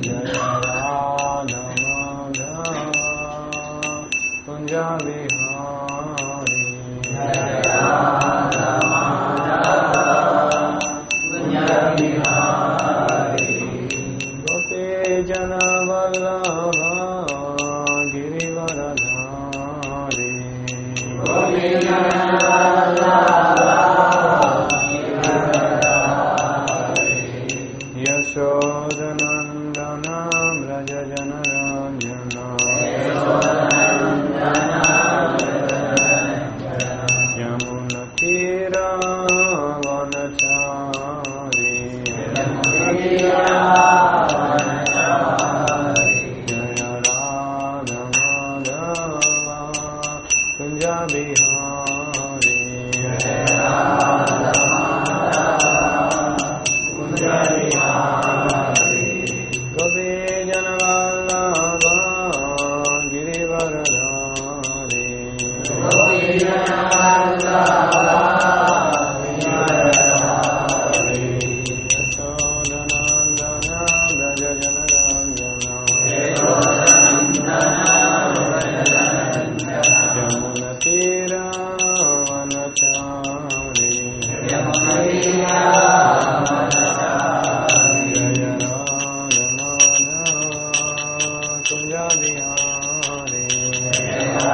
जय राधा माधव कुञ्ज विहारी गोपी जन वल्लभा गिरिवरधारी यशोदनन्दन व्रज जनरञ्जन यमुनतीरावनचारी जय राधमाधव कुञ्ज बिहारी कवि जनवल्लभा गिरिवरधारी यशोदनन्दन व्रज जनरञ्जन यमुनतीरावनचारी जय राधमाधव कुञ्ज बिहारी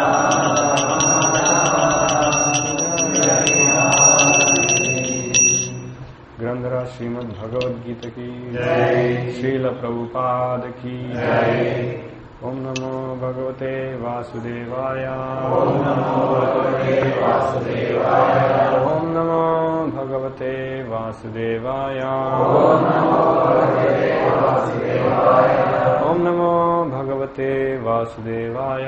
ग्रंथरा श्रीमद् भगवद गीता की जय श्रील प्रभुपाद की जय ओम नमो भगवते वासुदेवाय ओम नमो भगवते वासुदेवाय ओम नमो भगवते वासुदेवाय ओम नमो भगवते वासुदेवाय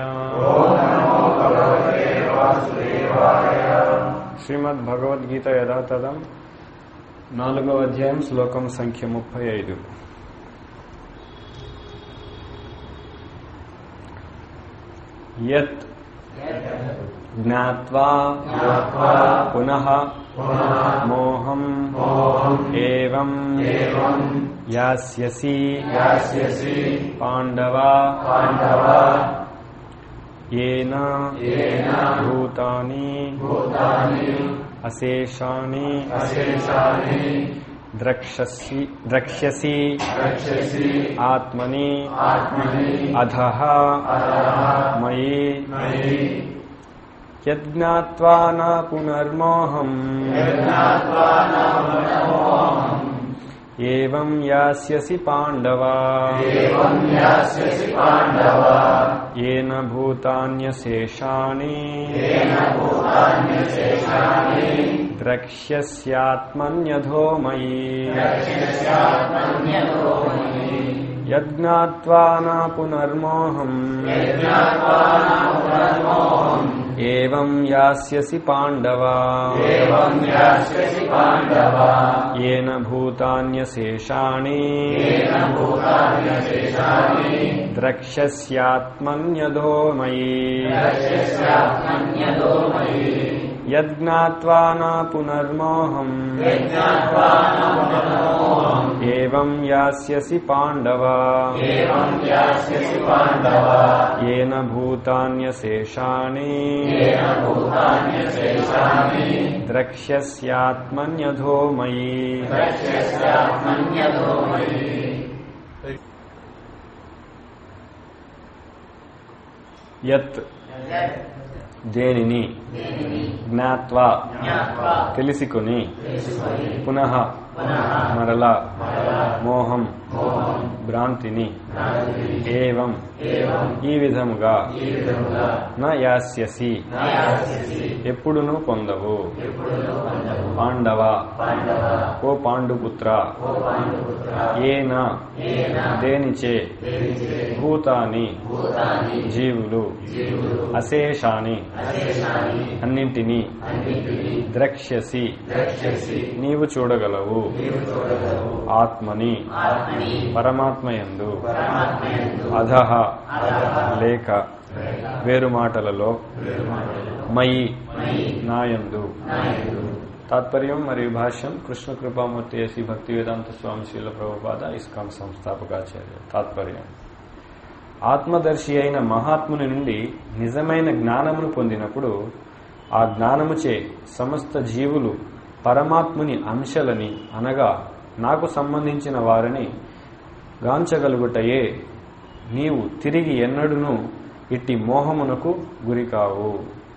శ్రీమద్ భగవద్గీత యథాతథం నాలుగవ అధ్యాయం శ్లోకం సంఖ్య ముప్పై ఐదు యత్ జ్ఞాత్వా పునః మోహం ఏవం యాస్యసి పాండవ येन भूतानि अशेषाणि द्रक्ष्यसि द्रक्ष्यसि आत्मनि अधः मयि यज्ञात्वा न पुनर्मोहम् एवं यास्यसि पाण्डवा येन भूतान्यशेषाणि द्रक्ष्यस्यात्मन्यधो मयि यज्ञात्वा न पुनर्मोहम् एवं यास्यसि पाण्डवा येन भूतान्यशेषाणि द्रक्ष्यस्यात्मन्यधो मयि यज्ञात्वा न पुनर्मोहम् एवं यास्यसि पाण्डवा येन भूतान्यशेषाणि द्रक्ष्यस्यात्मन्यधो मयि యత్ దేనిని జ్ఞాత్వా తెలుసుకుని పునః మరల మోహం భ్రాంతిని ఏవం ఈ విధముగా న యాస్యసి ఎప్పుడును పొందవు పాండవ ఓ పాండుపుత్ర ఏన దేనిచే భూతాని జీవులు అశేషాని అన్నింటినీ ద్రక్ష్యసి నీవు చూడగలవు ఆత్మని పరమాత్మయందు అధహ లేక వేరు మాటలలో మయి నాయందు తాత్పర్యం మరియు భాష్యం కృష్ణ కృపామూర్తి ఎసి భక్తి వేదాంత స్వామి శీల ప్రభుపాద ఇస్కాన్ సంస్థాపకాచార్య తాత్పర్యం ఆత్మదర్శి అయిన మహాత్ముని నుండి నిజమైన జ్ఞానమును పొందినప్పుడు ఆ జ్ఞానముచే సమస్త జీవులు పరమాత్ముని అంశలని అనగా నాకు సంబంధించిన వారిని గాంచగలుగుటయే నీవు తిరిగి ఎన్నడును ఇట్టి మోహమునకు గురికావు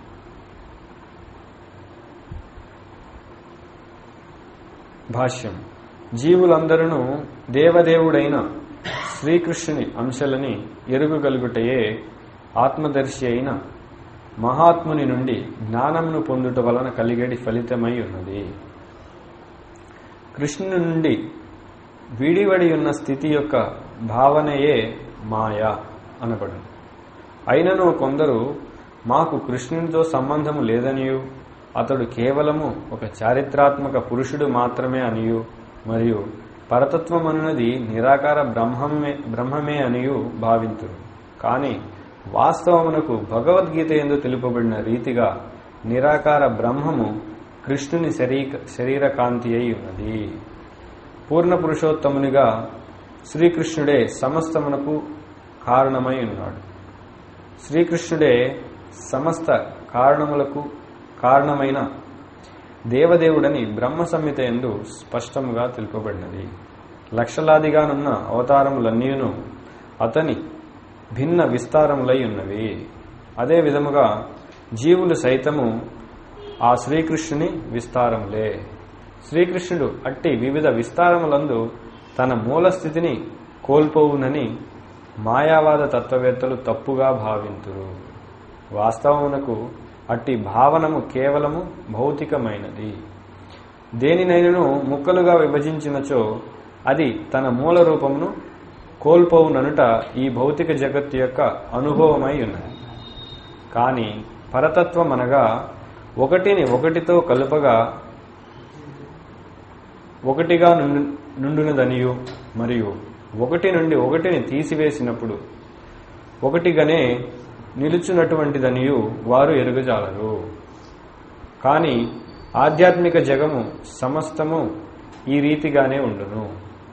భాష్యం జీవులందరూ దేవదేవుడైన శ్రీకృష్ణుని అంశలని ఎరుగగలుగుటయే ఆత్మదర్శి అయిన మహాత్ముని నుండి జ్ఞానమును పొందుట వలన కలిగేడి ఫలితమై ఉన్నది కృష్ణుని నుండి విడివడి ఉన్న స్థితి యొక్క భావనయే మాయ అనబడును అయినను కొందరు మాకు కృష్ణునితో సంబంధము లేదనియు అతడు కేవలము ఒక చారిత్రాత్మక పురుషుడు మాత్రమే అనియు మరియు పరతత్వం అనున్నది నిరాకార బ్రహ్మమే బ్రహ్మమే అనియు భావింతురు కానీ వాస్తవమునకు భగవద్గీత ఎందు తెలుపబడిన రీతిగా నిరాకార బ్రహ్మము కృష్ణుని శరీర శరీరకాంతి అయి ఉన్నది పూర్ణ పురుషోత్తమునిగా శ్రీకృష్ణుడే సమస్తమునకు కారణమై ఉన్నాడు శ్రీకృష్ణుడే సమస్త కారణములకు కారణమైన దేవదేవుడని బ్రహ్మ సంహిత ఎందు స్పష్టముగా తెలుపబడినది లక్షలాదిగానున్న అవతారములన్నీను అతని భిన్న విస్తారములై ఉన్నవి అదే విధముగా జీవులు సైతము ఆ శ్రీకృష్ణుని విస్తారములే శ్రీకృష్ణుడు అట్టి వివిధ విస్తారములందు తన మూల స్థితిని కోల్పోవునని మాయావాద తత్వవేత్తలు తప్పుగా భావింతురు వాస్తవమునకు అట్టి భావనము కేవలము భౌతికమైనది దేనినైనను ముక్కలుగా విభజించినచో అది తన మూల రూపమును కోల్పోవుననుట ఈ భౌతిక జగత్తు యొక్క అనుభవమై ఉన్నది కానీ పరతత్వం అనగా ఒకటిని ఒకటితో కలుపగా ఒకటిగా నుండునదనియు మరియు ఒకటి నుండి ఒకటిని తీసివేసినప్పుడు ఒకటిగానే నిలుచున్నటువంటిదనియు వారు ఎరుగజాలరు కానీ ఆధ్యాత్మిక జగము సమస్తము ఈ రీతిగానే ఉండును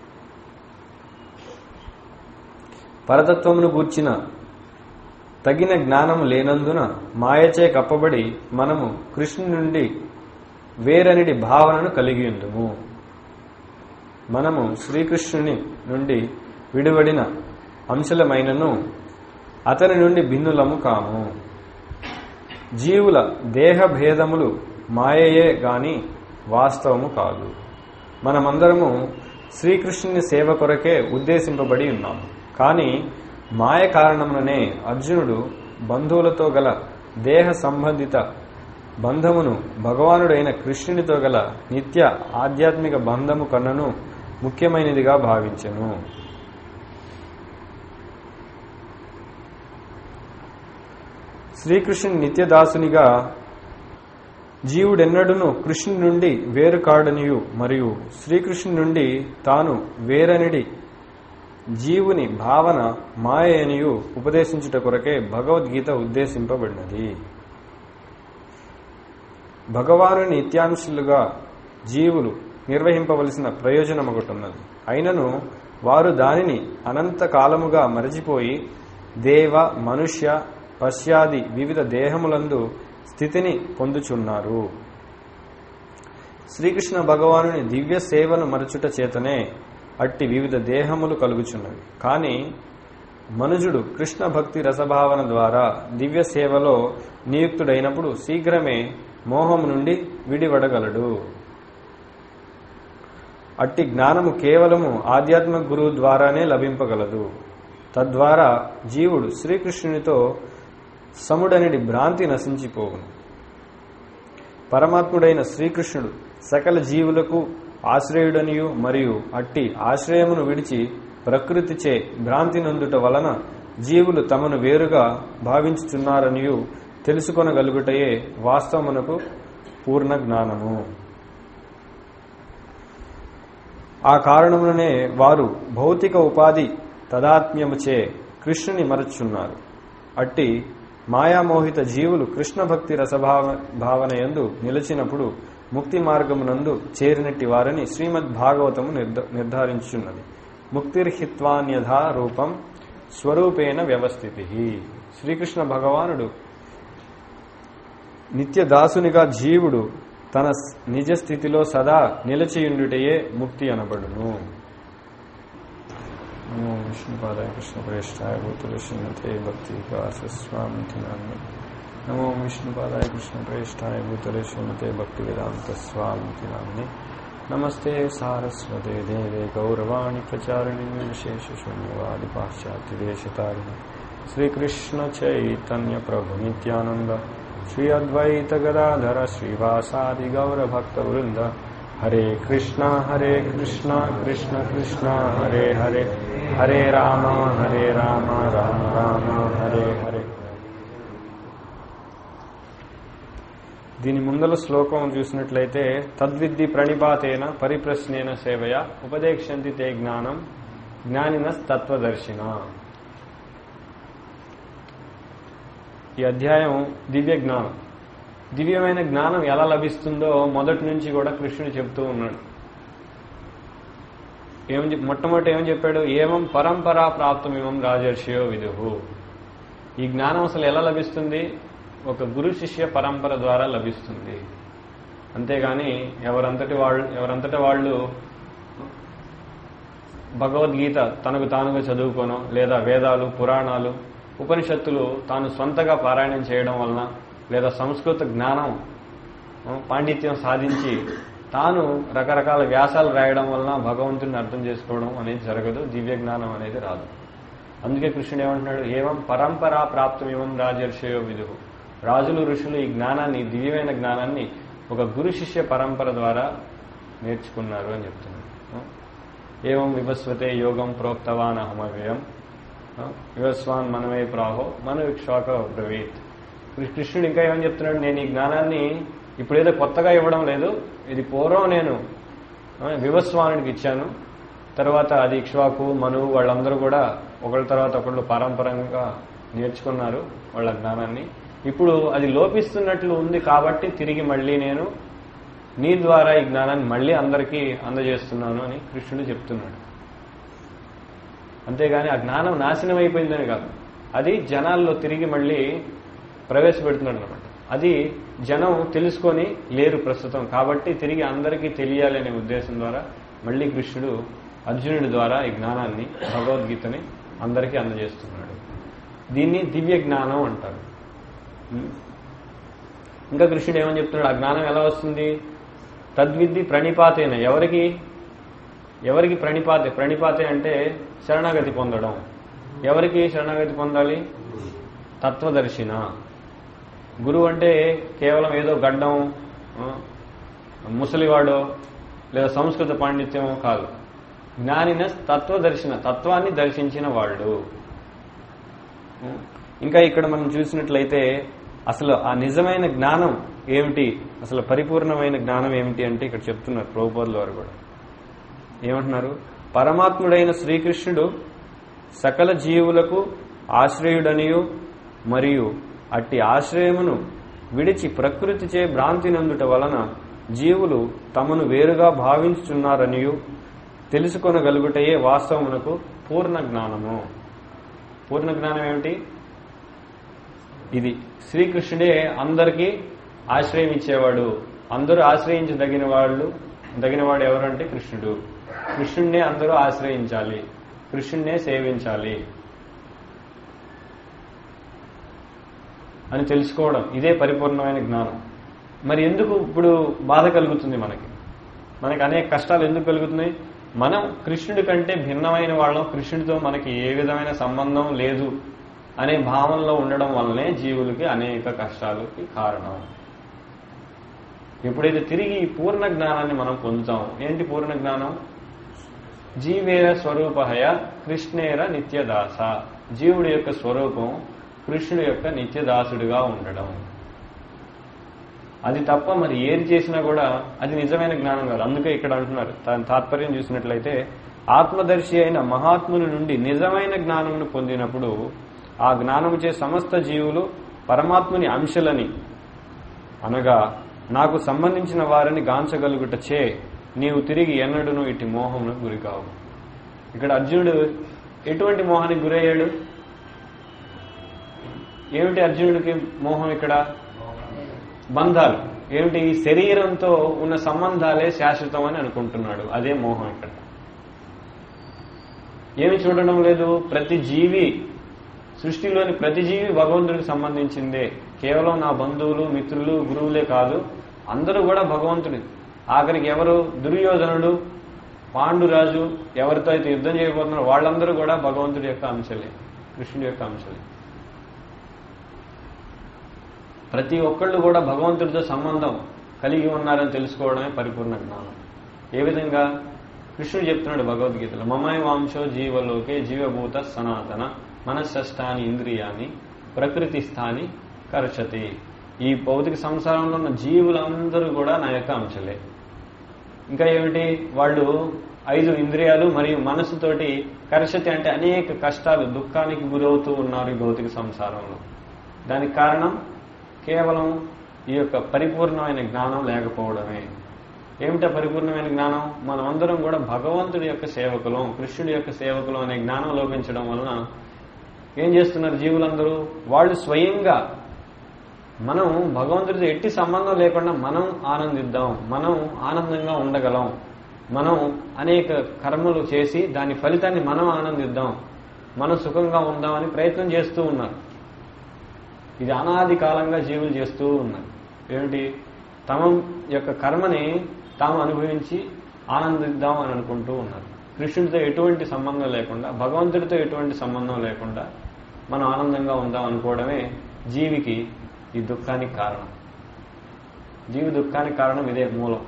పరతత్వమును గూర్చిన తగిన జ్ఞానము లేనందున మాయచే కప్పబడి మనము కృష్ణు నుండి వేరనిడి భావనను కలిగి ఉందుము మనము శ్రీకృష్ణుని నుండి విడివడిన అంశలమైనను అతని నుండి భిన్నులము కాము జీవుల దేహ భేదములు మాయయే గాని వాస్తవము కాదు మనమందరము శ్రీకృష్ణుని సేవ కొరకే ఉద్దేశింపబడి ఉన్నాము కానీ మాయ కారణముననే అర్జునుడు బంధువులతో గల దేహ సంబంధిత బంధమును భగవానుడైన కృష్ణునితో గల నిత్య ఆధ్యాత్మిక బంధము కన్నను ముఖ్యమైనదిగా భావించెను శ్రీకృష్ణుని నిత్యదాసునిగా జీవుడెన్నడూను కృష్ణుని నుండి వేరు కాడనియు మరియు శ్రీకృష్ణుని నుండి తాను వేరనిడి జీవుని భావన మాయనియు ఉపదేశించుట కొరకే భగవద్గీత ఉద్దేశింపబడినది భగవాను నిత్యాంశులుగా జీవులు నిర్వహింపవలసిన ప్రయోజనం ఒకటి ఉన్నది అయినను వారు దానిని అనంత కాలముగా మరచిపోయి దేవ మనుష్య పశ్చాది వివిధ దేహములందు స్థితిని పొందుచున్నారు శ్రీకృష్ణ భగవానుని దివ్య సేవను మరచుట చేతనే అట్టి వివిధ దేహములు కలుగుచున్నవి కానీ మనుజుడు కృష్ణ భక్తి రసభావన ద్వారా దివ్య సేవలో నియుక్తుడైనప్పుడు శీఘ్రమే మోహం నుండి విడివడగలడు అట్టి జ్ఞానము కేవలము ఆధ్యాత్మిక గురువు ద్వారానే లభింపగలదు తద్వారా జీవుడు శ్రీకృష్ణునితో సముడనిడి భ్రాంతి నశించిపోవును పరమాత్ముడైన శ్రీకృష్ణుడు సకల జీవులకు ఆశ్రయుడనియు మరియు అట్టి ఆశ్రయమును విడిచి ప్రకృతిచే భ్రాంతి నందుట వలన జీవులు తమను వేరుగా భావించుచున్నారనియు తెలుసుకొనగలుగుటయే వాస్తవమునకు పూర్ణ జ్ఞానము ఆ కారణముననే వారు భౌతిక ఉపాధి తదాత్మ్యముచే కృష్ణుని మరచున్నారు అట్టి మాయామోహిత జీవులు కృష్ణ భక్తి రసభావ భావన యందు నిలిచినప్పుడు ముక్తి మార్గమునందు చేరినట్టి వారని శ్రీమద్ భాగవతము నిర్ధ- నిర్ధారించున్నది ముక్తిర్హిత్వాన్యథా రూపం స్వరూపేణ వ్యవస్థితి శ్రీకృష్ణ భగవానుడు నిత్య దాసునిగా జీవుడు తన స్- నిజ స్థితిలో సదా నిలచియుండుటయే ముక్తి అనబడును నమో విష్ణుపాదాయ కృష్ణ ప్రేష్టాయ భూతుల శ్రీమతే భక్తి వికాస స్వామి నాన్ని నమో విష్ణుపాదాయ కృష్ణ ప్రేష్టాయ భూతుల శ్రీమతే భక్తి వేదాంత స్వామి నాన్ని నమస్తే సారస్వతే దేవే గౌరవాణి ప్రచారిణి విశేష శూన్యవాది పాశ్చాత్య దేశతారిణి శ్రీకృష్ణ చైతన్య ప్రభు నిత్యానంద శ్రీ అద్వైత గదాధర శ్రీవాసాది గౌర భక్త వృంద హరే కృష్ణ హరే కృష్ణ కృష్ణ కృష్ణ హరే హరే హరే రామ హరే రామ రామ రామ హరే హరే దీని ముందల శ్లోకం చూసినట్లయితే తద్విద్ది ప్రణిపాతేన పరిప్రశ్నేన సేవయ ఉపదేక్షంతి తే జ్ఞానం జ్ఞానిన తత్వదర్శిన ఈ అధ్యాయం దివ్య జ్ఞానం దివ్యమైన జ్ఞానం ఎలా లభిస్తుందో మొదటి నుంచి కూడా కృష్ణుడు చెప్తూ ఉన్నాడు ఏం చెప్- మొట్టమొదటి ఏం చెప్పాడు ఏమం పరంపరా ప్రాప్తమిమం రాజర్షియో విదుహు ఈ జ్ఞానం అసలు ఎలా లభిస్తుంది ఒక గురు శిష్య పరంపర ద్వారా లభిస్తుంది అంతేగాని ఎవరంతటి వాళ్ళు ఎవరంతటి వాళ్ళు భగవద్గీత తనకు తానుగా చదువుకోనో లేదా వేదాలు పురాణాలు ఉపనిషత్తులు తాను సొంతగా పారాయణం చేయడం వలన లేదా సంస్కృత జ్ఞానం ఆ, పాండిత్యం సాధించి తాను రకరకాల వ్యాసాలు రాయడం వలన భగవంతుడిని అర్థం చేసుకోవడం అనేది జరగదు దివ్య జ్ఞానం అనేది రాదు అందుకే కృష్ణుడు ఏమంటున్నాడు ఏవం పరంపరా ప్రాప్తమేవం రాజర్షయో విదుహు రాజులు ఋషులు ఈ జ్ఞానాన్ని దివ్యమైన జ్ఞానాన్ని ఒక గురు శిష్య పరంపర ద్వారా నేర్చుకున్నారు అని చెప్తున్నాడు ఏవం వివస్వతే యోగం ప్రోక్తవాన్ అహమవ్యయం వివస్వాన్ మనమే ప్రాహో మన విక్షాక బ్రవీత్ కృ- కృష్ణుడు ఇంకా ఏమని చెప్తున్నాడు నేను ఈ జ్ఞానాన్ని ఇప్పుడేదో కొత్తగా ఇవ్వడం లేదు ఇది పూర్వం నేను ఆ, వివస్వానుడికి ఇచ్చాను తర్వాత అది ఇక్ష్వాకు మనువు వాళ్ళందరూ కూడా ఒకళ్ళ తర్వాత ఒకళ్ళు పారంపరంగా నేర్చుకున్నారు వాళ్ళ జ్ఞానాన్ని ఇప్పుడు అది లోపిస్తున్నట్లు ఉంది కాబట్టి తిరిగి మళ్ళీ నేను నీ ద్వారా ఈ జ్ఞానాన్ని మళ్ళీ అందరికీ అందజేస్తున్నాను అని కృష్ణుడు చెప్తున్నాడు అంతేగాని ఆ జ్ఞానం నాశనం అయిపోయిందని కాదు అది జనాల్లో తిరిగి మళ్ళీ ప్రవేశపెడుతున్నాడు అనమాట అది జనం తెలుసుకొని లేరు ప్రస్తుతం కాబట్టి తిరిగి అందరికీ తెలియాలి అనే ఉద్దేశం ద్వారా మళ్ళీ కృష్ణుడు అర్జునుడి ద్వారా ఈ జ్ఞానాన్ని భగవద్గీతని అందరికీ అందజేస్తున్నాడు దీన్ని దివ్య జ్ఞానం అంటారు ఉం? ఇంకా కృష్ణుడు ఏమని చెప్తున్నాడు ఆ జ్ఞానం ఎలా వస్తుంది తద్విద్ది ప్రణిపాతేన ఎవరికి ఎవరికి ప్రణిపాతే ప్రణిపాతే అంటే శరణాగతి పొందడం ఎవరికి శరణాగతి పొందాలి తత్వదర్శిన గురువు అంటే కేవలం ఏదో గడ్డం ఆ, ముసలివాడో లేదా సంస్కృత పాండిత్యం కాదు జ్ఞానిన తత్వదర్శన తత్వాన్ని దర్శించిన వాళ్ళు ఉం. ఇంకా ఇక్కడ మనం చూసినట్లయితే అసలు ఆ నిజమైన జ్ఞానం ఏమిటి అసలు పరిపూర్ణమైన జ్ఞానం ఏమిటి అంటే ఇక్కడ చెప్తున్నారు ప్రభుపాదుల వారు కూడా ఏమంటున్నారు పరమాత్ముడైన శ్రీకృష్ణుడు సకల జీవులకు ఆశ్రయుడనియు మరియు అట్టి ఆశ్రయమును విడిచి ప్రకృతిచే భ్రాంతి నందుట వలన జీవులు తమను వేరుగా భావించుచున్నారనియు తెలుసుకొనగలుగుటయే వాస్తవమునకు పూర్ణ జ్ఞానము పూర్ణ జ్ఞానం ఏమిటి ఇది శ్రీకృష్ణుడే అందరికీ ఆశ్రయం ఇచ్చేవాడు అందరూ ఆశ్రయించదగిన వాళ్ళు దగినవాడు ఎవరంటే కృష్ణుడు కృష్ణుడినే అందరూ ఆశ్రయించాలి కృష్ణుడినే సేవించాలి అని తెలుసుకోవడం ఇదే పరిపూర్ణమైన జ్ఞానం మరి ఎందుకు ఇప్పుడు బాధ కలుగుతుంది మనకి మనకి అనేక కష్టాలు ఎందుకు కలుగుతున్నాయి మనం కృష్ణుడి కంటే భిన్నమైన వాళ్ళం కృష్ణుడితో మనకి ఏ విధమైన సంబంధం లేదు అనే భావనలో ఉండడం వల్లనే జీవులకి అనేక కష్టాలకి కారణం ఎప్పుడైతే తిరిగి ఈ పూర్ణ జ్ఞానాన్ని మనం పొందుతాం ఏంటి పూర్ణ జ్ఞానం జీవేర స్వరూపహయ కృష్ణేర నిత్యదాస జీవుడి యొక్క స్వరూపం కృష్ణుడి యొక్క నిత్యదాసుడిగా ఉండడం అది తప్ప మరి ఏది చేసినా కూడా అది నిజమైన జ్ఞానం కాదు అందుకే ఇక్కడ అంటున్నారు దాని తాత్పర్యం చూసినట్లయితే ఆత్మదర్శి అయిన మహాత్ముని నుండి నిజమైన జ్ఞానమును పొందినప్పుడు ఆ జ్ఞానముచే సమస్త జీవులు పరమాత్ముని అంశలని అనగా నాకు సంబంధించిన వారిని గాంచగలుగుటచే నీవు తిరిగి ఎన్నడూను ఇటు మోహమును గురికావు ఇక్కడ అర్జునుడు ఎటువంటి మోహానికి గురయ్యాడు ఏమిటి అర్జునుడికి మోహం ఇక్కడ బంధాలు ఏమిటి ఈ శరీరంతో ఉన్న సంబంధాలే శాశ్వతం అని అనుకుంటున్నాడు అదే మోహం ఇక్కడ ఏమి చూడడం లేదు ప్రతి జీవి సృష్టిలోని ప్రతి జీవి భగవంతుడికి సంబంధించిందే కేవలం నా బంధువులు మిత్రులు గురువులే కాదు అందరూ కూడా భగవంతుడి ఆఖరికి ఎవరు దుర్యోధనుడు పాండురాజు ఎవరితో అయితే యుద్ధం చేయబోతున్నారో వాళ్ళందరూ కూడా భగవంతుడి యొక్క అంశలే కృష్ణుడి యొక్క అంశలే ప్రతి ఒక్కళ్ళు కూడా భగవంతుడితో సంబంధం కలిగి ఉన్నారని తెలుసుకోవడమే పరిపూర్ణ జ్ఞానం ఏ విధంగా కృష్ణుడు చెప్తున్నాడు భగవద్గీతలో మమై వాంశో జీవలోకే జీవభూత సనాతన మనశ్శష్టాని ఇంద్రియాన్ని ప్రకృతి స్థాని కర్షతి ఈ భౌతిక సంసారంలో ఉన్న జీవులందరూ కూడా నా యొక్క అంశలే ఇంకా ఏమిటి వాళ్ళు ఐదు ఇంద్రియాలు మరియు మనసుతోటి కర్షతి అంటే అనేక కష్టాలు దుఃఖానికి గురవుతూ ఉన్నారు ఈ భౌతిక సంసారంలో దానికి కారణం కేవలం ఈ యొక్క పరిపూర్ణమైన జ్ఞానం లేకపోవడమే ఏమిటా పరిపూర్ణమైన జ్ఞానం మనమందరం కూడా భగవంతుడి యొక్క సేవకులం కృష్ణుడి యొక్క సేవకులం అనే జ్ఞానం లోపించడం వలన ఏం చేస్తున్నారు జీవులందరూ వాళ్ళు స్వయంగా మనం భగవంతుడితో ఎట్టి సంబంధం లేకుండా మనం ఆనందిద్దాం మనం ఆనందంగా ఉండగలం మనం అనేక కర్మలు చేసి దాని ఫలితాన్ని మనం ఆనందిద్దాం మనం సుఖంగా ఉందామని ప్రయత్నం చేస్తూ ఉన్నారు ఇది అనాది కాలంగా జీవులు చేస్తూ ఉన్నారు ఏమిటి తమ యొక్క కర్మని తాము అనుభవించి ఆనందిద్దాం అని అనుకుంటూ ఉన్నారు కృష్ణుడితో ఎటువంటి సంబంధం లేకుండా భగవంతుడితో ఎటువంటి సంబంధం లేకుండా మనం ఆనందంగా ఉందాం అనుకోవడమే జీవికి ఈ దుఃఖానికి కారణం జీవి దుఃఖానికి కారణం ఇదే మూలం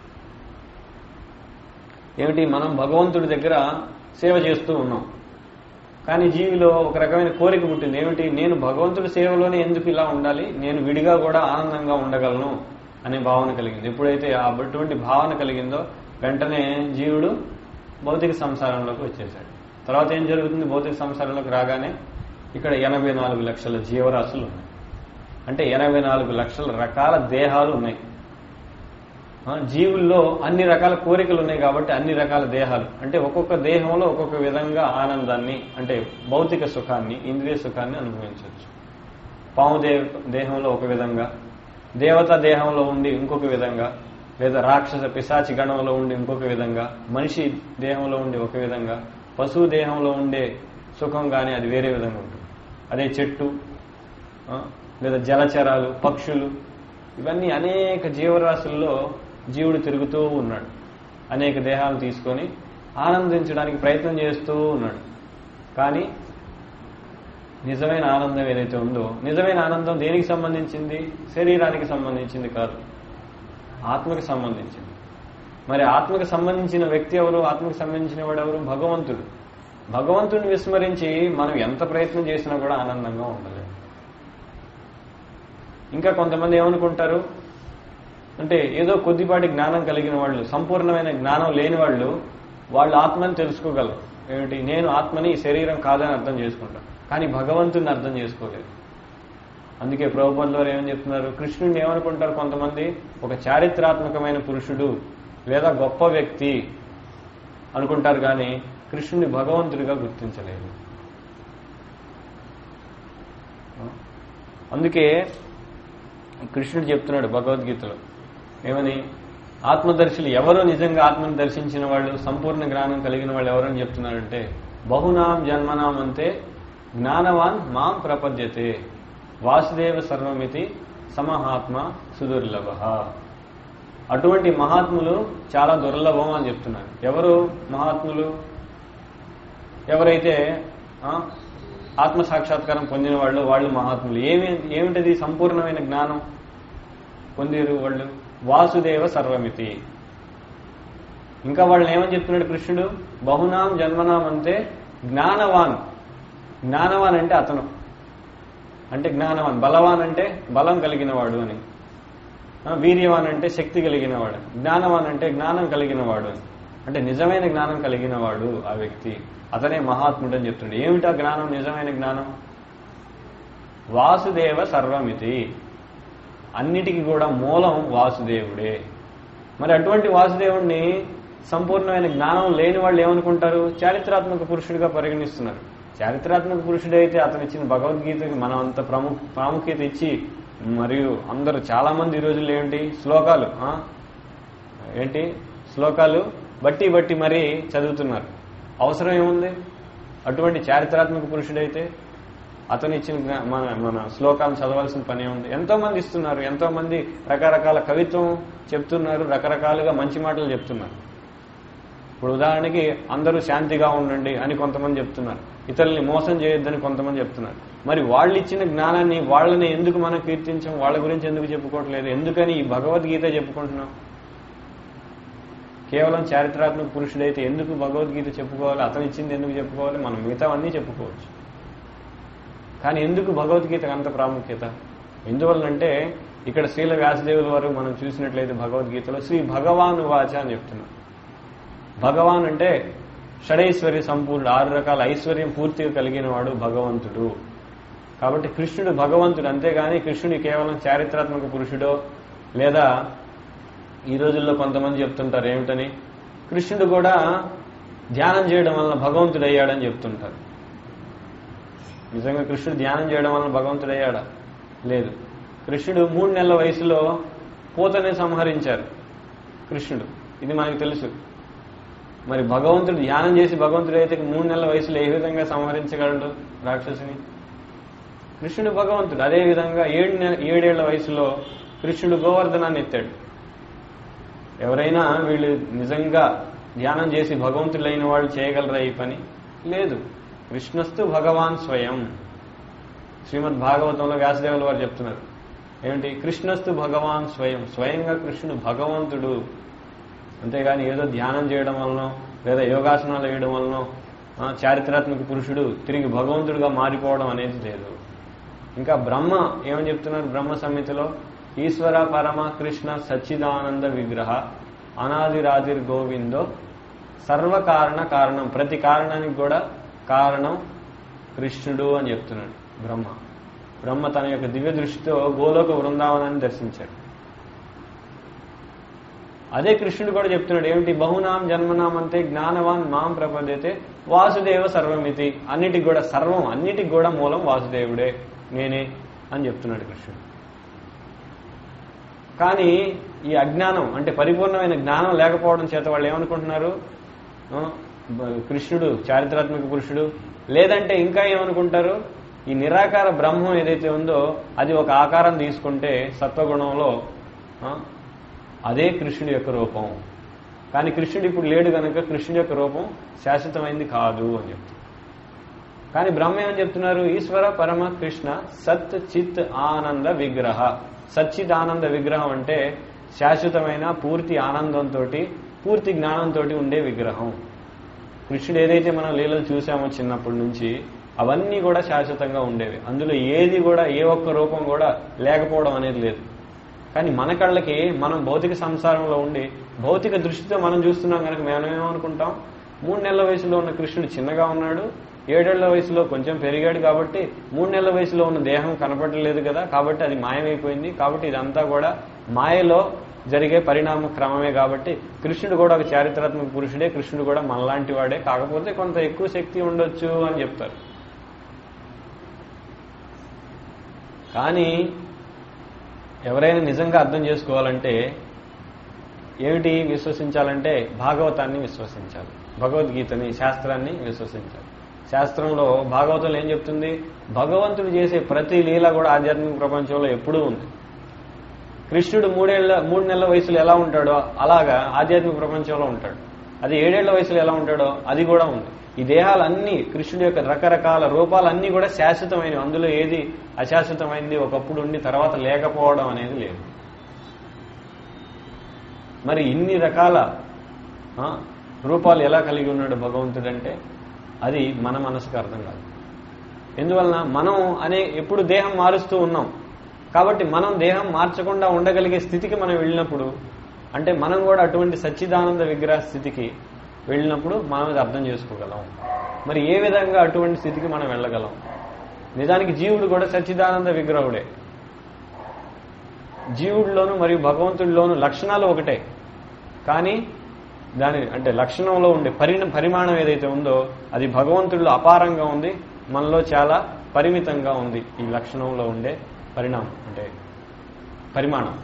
ఏమిటి మనం భగవంతుడి దగ్గర సేవ చేస్తూ ఉన్నాం కానీ జీవిలో ఒక రకమైన కోరిక పుట్టింది ఏమిటి నేను భగవంతుడి సేవలోనే ఎందుకు ఇలా ఉండాలి నేను విడిగా కూడా ఆనందంగా ఉండగలను అనే భావన కలిగింది ఎప్పుడైతే ఆ అటువంటి భావన కలిగిందో వెంటనే జీవుడు భౌతిక సంసారంలోకి వచ్చేసాడు తర్వాత ఏం జరుగుతుంది భౌతిక సంసారంలోకి రాగానే ఇక్కడ ఎనభై నాలుగు లక్షల జీవరాశులు ఉన్నాయి అంటే ఎనభై నాలుగు లక్షల రకాల దేహాలు ఉన్నాయి ఆ, జీవుల్లో అన్ని రకాల కోరికలు ఉన్నాయి కాబట్టి అన్ని రకాల దేహాలు అంటే ఒక్కొక్క దేహంలో ఒక్కొక్క విధంగా ఆనందాన్ని అంటే భౌతిక సుఖాన్ని ఇంద్రియ సుఖాన్ని అనుభవించవచ్చు పాము దే దేహంలో ఒక విధంగా దేవత దేహంలో ఉండి ఇంకొక విధంగా లేదా రాక్షస పిశాచి గణంలో ఉండి ఇంకొక విధంగా మనిషి దేహంలో ఉండి ఒక విధంగా పశువు దేహంలో ఉండే సుఖం కానీ అది వేరే విధంగా ఉంటుంది అదే చెట్టు ఆ, లేదా జలచరాలు పక్షులు ఇవన్నీ అనేక జీవరాశుల్లో జీవుడు తిరుగుతూ ఉన్నాడు అనేక దేహాలు తీసుకొని ఆనందించడానికి ప్రయత్నం చేస్తూ ఉన్నాడు కానీ నిజమైన ఆనందం ఏదైతే ఉందో నిజమైన ఆనందం దేనికి సంబంధించింది శరీరానికి సంబంధించింది కాదు ఆత్మకి సంబంధించింది మరి ఆత్మకి సంబంధించిన వ్యక్తి ఎవరు ఆత్మకి సంబంధించిన వాడు ఎవరు భగవంతుడు భగవంతుడిని విస్మరించి మనం ఎంత ప్రయత్నం చేసినా కూడా ఆనందంగా ఉండలేదు ఇంకా కొంతమంది ఏమనుకుంటారు అంటే ఏదో కొద్దిపాటి జ్ఞానం కలిగిన వాళ్ళు సంపూర్ణమైన జ్ఞానం లేని వాళ్ళు వాళ్ళు ఆత్మని తెలుసుకోగలరు ఏమిటి నేను ఆత్మని ఈ శరీరం కాదని అర్థం చేసుకుంటాను కానీ భగవంతుని అర్థం చేసుకోలేదు అందుకే ప్రభుత్వం వారు ఏమని చెప్తున్నారు కృష్ణుడిని ఏమనుకుంటారు కొంతమంది ఒక చారిత్రాత్మకమైన పురుషుడు లేదా గొప్ప వ్యక్తి అనుకుంటారు కానీ కృష్ణుని భగవంతుడిగా గుర్తించలేదు అందుకే కృష్ణుడు చెప్తున్నాడు భగవద్గీతలో ఏమని ఆత్మదర్శులు ఎవరు నిజంగా ఆత్మను దర్శించిన వాళ్ళు సంపూర్ణ జ్ఞానం కలిగిన వాళ్ళు ఎవరని చెప్తున్నారంటే బహునాం జన్మనాం అంతే జ్ఞానవాన్ మాం ప్రపద్యతే వాసుదేవ సర్వమితి సమహాత్మ సుదుర్లభ అటువంటి మహాత్ములు చాలా దుర్లభం అని చెప్తున్నారు ఎవరు మహాత్ములు ఎవరైతే ఆ, ఆత్మ సాక్షాత్కారం పొందిన వాళ్ళు వాళ్ళు మహాత్ములు ఏమి ఏమిటది సంపూర్ణమైన జ్ఞానం పొందిరు వాళ్ళు వాసుదేవ సర్వమితి ఇంకా వాళ్ళని ఏమని చెప్తున్నాడు కృష్ణుడు బహునాం జన్మనాం అంటే జ్ఞానవాన్ జ్ఞానవాన్ అంటే అతను అంటే జ్ఞానవాన్ బలవాన్ అంటే బలం కలిగిన వాడు అని ఆ, వీర్యవాన్ అంటే శక్తి కలిగిన వాడు జ్ఞానవాన్ అంటే జ్ఞానం కలిగిన వాడు అని అంటే నిజమైన జ్ఞానం కలిగిన వాడు ఆ వ్యక్తి అతనే మహాత్ముడు అని చెప్తుండే ఏమిటా జ్ఞానం నిజమైన జ్ఞానం వాసుదేవ సర్వమితి అన్నిటికీ కూడా మూలం వాసుదేవుడే మరి అటువంటి వాసుదేవుణ్ణి సంపూర్ణమైన జ్ఞానం లేని వాళ్ళు ఏమనుకుంటారు చారిత్రాత్మక పురుషుడిగా పరిగణిస్తున్నారు చారిత్రాత్మక పురుషుడు అయితే అతను ఇచ్చిన భగవద్గీతకి మనం అంత ప్రము ప్రాముఖ్యత ఇచ్చి మరియు అందరూ చాలా మంది ఈ రోజుల్లో ఏంటి శ్లోకాలు ఆ? ఏంటి శ్లోకాలు బట్టి బట్టి మరీ చదువుతున్నారు అవసరం ఏముంది అటువంటి చారిత్రాత్మక పురుషుడైతే అతను ఇచ్చిన జ్ఞా- మన మన శ్లోకాలను చదవాల్సిన పని ఉంది ఎంతో మంది ఇస్తున్నారు ఎంతో మంది రకరకాల కవిత్వం చెప్తున్నారు రకరకాలుగా మంచి మాటలు చెప్తున్నారు ఇప్పుడు ఉదాహరణకి అందరూ శాంతిగా ఉండండి అని కొంతమంది చెప్తున్నారు ఇతరుల్ని మోసం చేయొద్దని కొంతమంది చెప్తున్నారు మరి వాళ్ళు ఇచ్చిన జ్ఞానాన్ని వాళ్ళని ఎందుకు మనం కీర్తించాం వాళ్ళ గురించి ఎందుకు చెప్పుకోవట్లేదు ఎందుకని ఈ భగవద్గీత చెప్పుకుంటున్నాం కేవలం చారిత్రాత్మక పురుషుడైతే ఎందుకు భగవద్గీత చెప్పుకోవాలి అతను ఇచ్చింది ఎందుకు చెప్పుకోవాలి మనం మిగతావన్నీ చెప్పుకోవచ్చు కానీ ఎందుకు భగవద్గీతకు అంత ప్రాముఖ్యత ఎందువల్లంటే ఇక్కడ శ్రీల వ్యాసదేవుల వారు మనం చూసినట్లయితే భగవద్గీతలో శ్రీ భగవాన్ వాచ అని చెప్తున్నారు భగవాన్ అంటే షడైశ్వర్య సంపూర్ణుడు ఆరు రకాల ఐశ్వర్యం పూర్తిగా కలిగిన వాడు భగవంతుడు కాబట్టి కృష్ణుడు భగవంతుడు అంతేగాని కృష్ణుడు కేవలం చారిత్రాత్మక పురుషుడో లేదా ఈ రోజుల్లో కొంతమంది చెప్తుంటారు ఏమిటని కృష్ణుడు కూడా ధ్యానం చేయడం వలన భగవంతుడు అయ్యాడని చెప్తుంటారు నిజంగా కృష్ణుడు ధ్యానం చేయడం వలన భగవంతుడు అయ్యాడా లేదు కృష్ణుడు మూడు నెలల వయసులో పూతనే సంహరించారు కృష్ణుడు ఇది మనకు తెలుసు మరి భగవంతుడు ధ్యానం చేసి భగవంతుడు అయితే మూడు నెలల వయసులో ఏ విధంగా సంహరించగలడు రాక్షసుని కృష్ణుడు భగవంతుడు అదే విధంగా ఏడు నె- ఏడేళ్ల వయసులో కృష్ణుడు గోవర్ధనాన్ని ఎత్తాడు ఎవరైనా వీళ్ళు నిజంగా ధ్యానం చేసి భగవంతులైన వాళ్ళు చేయగలరా ఈ పని లేదు కృష్ణస్తు భగవాన్ స్వయం శ్రీమద్ భాగవతంలో వ్యాసదేవుల వారు చెప్తున్నారు ఏమిటి కృష్ణస్తు భగవాన్ స్వయం స్వయంగా కృష్ణుడు భగవంతుడు అంతేగాని ఏదో ధ్యానం చేయడం వలనో లేదా యోగాసనాలు వేయడం వలనో ఆ, చారిత్రాత్మక పురుషుడు తిరిగి భగవంతుడిగా మారిపోవడం అనేది లేదు ఇంకా బ్రహ్మ ఏమని చెప్తున్నారు బ్రహ్మ సంహితలో ఈశ్వర పరమ కృష్ణ సచ్చిదానంద విగ్రహ అనాదిరాదిర్ గోవిందో సర్వకారణ కారణం ప్రతి కారణానికి కూడా కారణం కృష్ణుడు అని చెప్తున్నాడు బ్రహ్మ బ్రహ్మ తన యొక్క దివ్య దృష్టితో గోలోక బృందావనాన్ని దర్శించాడు అదే కృష్ణుడు కూడా చెప్తున్నాడు ఏమిటి బహునాం జన్మనాం అంతే జ్ఞానవాన్ మాం ప్రపద్యతే వాసుదేవ సర్వమితి అన్నిటికి కూడా సర్వం అన్నిటికి కూడా మూలం వాసుదేవుడే నేనే అని చెప్తున్నాడు కృష్ణుడు కానీ ఈ అజ్ఞానం అంటే పరిపూర్ణమైన జ్ఞానం లేకపోవడం చేత వాళ్ళు ఏమనుకుంటున్నారు ఆ, బ- కృష్ణుడు చారిత్రాత్మక పురుషుడు లేదంటే ఇంకా ఏమనుకుంటారు ఈ నిరాకార బ్రహ్మం ఏదైతే ఉందో అది ఒక ఆకారం తీసుకుంటే సత్వగుణంలో ఆ, అదే కృష్ణుడి యొక్క రూపం కానీ కృష్ణుడు ఇప్పుడు లేడు కనుక కృష్ణుడి యొక్క రూపం శాశ్వతమైంది కాదు అని చెప్తారు కానీ బ్రహ్మ ఏమని చెప్తున్నారు ఈశ్వర పరమ కృష్ణ సత్ చిత్ ఆనంద విగ్రహ సచ్చిత్ ఆనంద విగ్రహం అంటే శాశ్వతమైన పూర్తి ఆనందంతో పూర్తి జ్ఞానంతో ఉండే విగ్రహం కృష్ణుడు ఏదైతే మనం లీలలు చూసామో చిన్నప్పటి నుంచి అవన్నీ కూడా శాశ్వతంగా ఉండేవి అందులో ఏది కూడా ఏ ఒక్క రూపం కూడా లేకపోవడం అనేది లేదు కానీ మన కళ్ళకి మనం భౌతిక సంసారంలో ఉండి భౌతిక దృష్టితో మనం చూస్తున్నాం కనుక మనం ఏమనుకుంటాం మూడు నెలల వయసులో ఉన్న కృష్ణుడు చిన్నగా ఉన్నాడు ఏడేళ్ల వయసులో కొంచెం పెరిగాడు కాబట్టి మూడు నెలల వయసులో ఉన్న దేహం కనపడలేదు కదా కాబట్టి అది మాయమైపోయింది కాబట్టి ఇదంతా కూడా మాయలో జరిగే పరిణామ క్రమమే కాబట్టి కృష్ణుడు కూడా ఒక చారిత్రాత్మక పురుషుడే కృష్ణుడు కూడా మనలాంటి వాడే కాకపోతే కొంత ఎక్కువ శక్తి ఉండొచ్చు అని చెప్తారు కానీ ఎవరైనా నిజంగా అర్థం చేసుకోవాలంటే ఏమిటి విశ్వసించాలంటే భాగవతాన్ని విశ్వసించాలి భగవద్గీతని శాస్త్రాన్ని విశ్వసించాలి శాస్త్రంలో భాగవతంలో ఏం చెప్తుంది భగవంతుడు చేసే ప్రతి లీల కూడా ఆధ్యాత్మిక ప్రపంచంలో ఎప్పుడూ ఉంది కృష్ణుడు మూడేళ్ల మూడు నెలల వయసులో ఎలా ఉంటాడో అలాగా ఆధ్యాత్మిక ప్రపంచంలో ఉంటాడు అది ఏడేళ్ల వయసులో ఎలా ఉంటాడో అది కూడా ఉంది ఈ దేహాలన్నీ కృష్ణుడి యొక్క రకరకాల రూపాలన్నీ కూడా శాశ్వతమైనవి అందులో ఏది అశాశ్వతమైంది ఒకప్పుడు ఉండి తర్వాత లేకపోవడం అనేది లేదు మరి ఇన్ని రకాల ఆ, రూపాలు ఎలా కలిగి ఉన్నాడు భగవంతుడు అంటే అది మన మనసుకు అర్థం కాదు ఎందువలన మనం అనే ఎప్పుడు దేహం మారుస్తూ ఉన్నాం కాబట్టి మనం దేహం మార్చకుండా ఉండగలిగే స్థితికి మనం వెళ్ళినప్పుడు అంటే మనం కూడా అటువంటి సచ్చిదానంద విగ్రహ స్థితికి వెళ్ళినప్పుడు మనం అది అర్థం చేసుకోగలం మరి ఏ విధంగా అటువంటి స్థితికి మనం వెళ్ళగలం నిజానికి జీవుడు కూడా సచ్చిదానంద విగ్రహుడే జీవుడిలోను మరియు భగవంతుడిలోను లక్షణాలు ఒకటే కానీ దాని అంటే లక్షణంలో ఉండే పరిణ పరిమాణం ఏదైతే ఉందో అది భగవంతుడిలో అపారంగా ఉంది మనలో చాలా పరిమితంగా ఉంది ఈ లక్షణంలో ఉండే పరిణామం అంటే పరిమాణం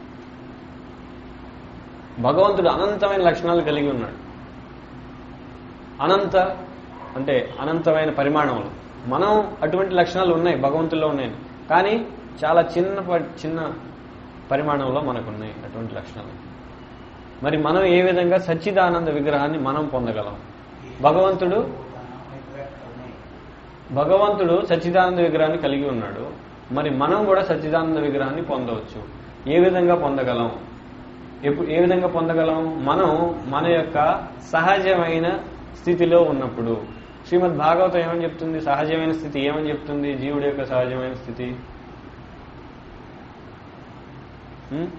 భగవంతుడు అనంతమైన లక్షణాలు కలిగి ఉన్నాడు అనంత అంటే అనంతమైన పరిమాణంలో మనం అటువంటి లక్షణాలు ఉన్నాయి భగవంతుల్లో ఉన్నాయి కానీ చాలా చిన్న ప- చిన్న పరిమాణంలో మనకు ఉన్నాయి అటువంటి లక్షణాలు మరి మనం ఏ విధంగా సచ్చిదానంద విగ్రహాన్ని మనం పొందగలం భగవంతుడు భగవంతుడు సచ్చిదానంద విగ్రహాన్ని కలిగి ఉన్నాడు మరి మనం కూడా సచ్చిదానంద విగ్రహాన్ని పొందవచ్చు ఏ విధంగా పొందగలం ఎప్పుడు ఏ విధంగా పొందగలం మనం మన యొక్క సహజమైన స్థితిలో ఉన్నప్పుడు శ్రీమద్ భాగవతం ఏమని చెప్తుంది సహజమైన స్థితి ఏమని చెప్తుంది జీవుడి యొక్క సహజమైన స్థితి ఉం?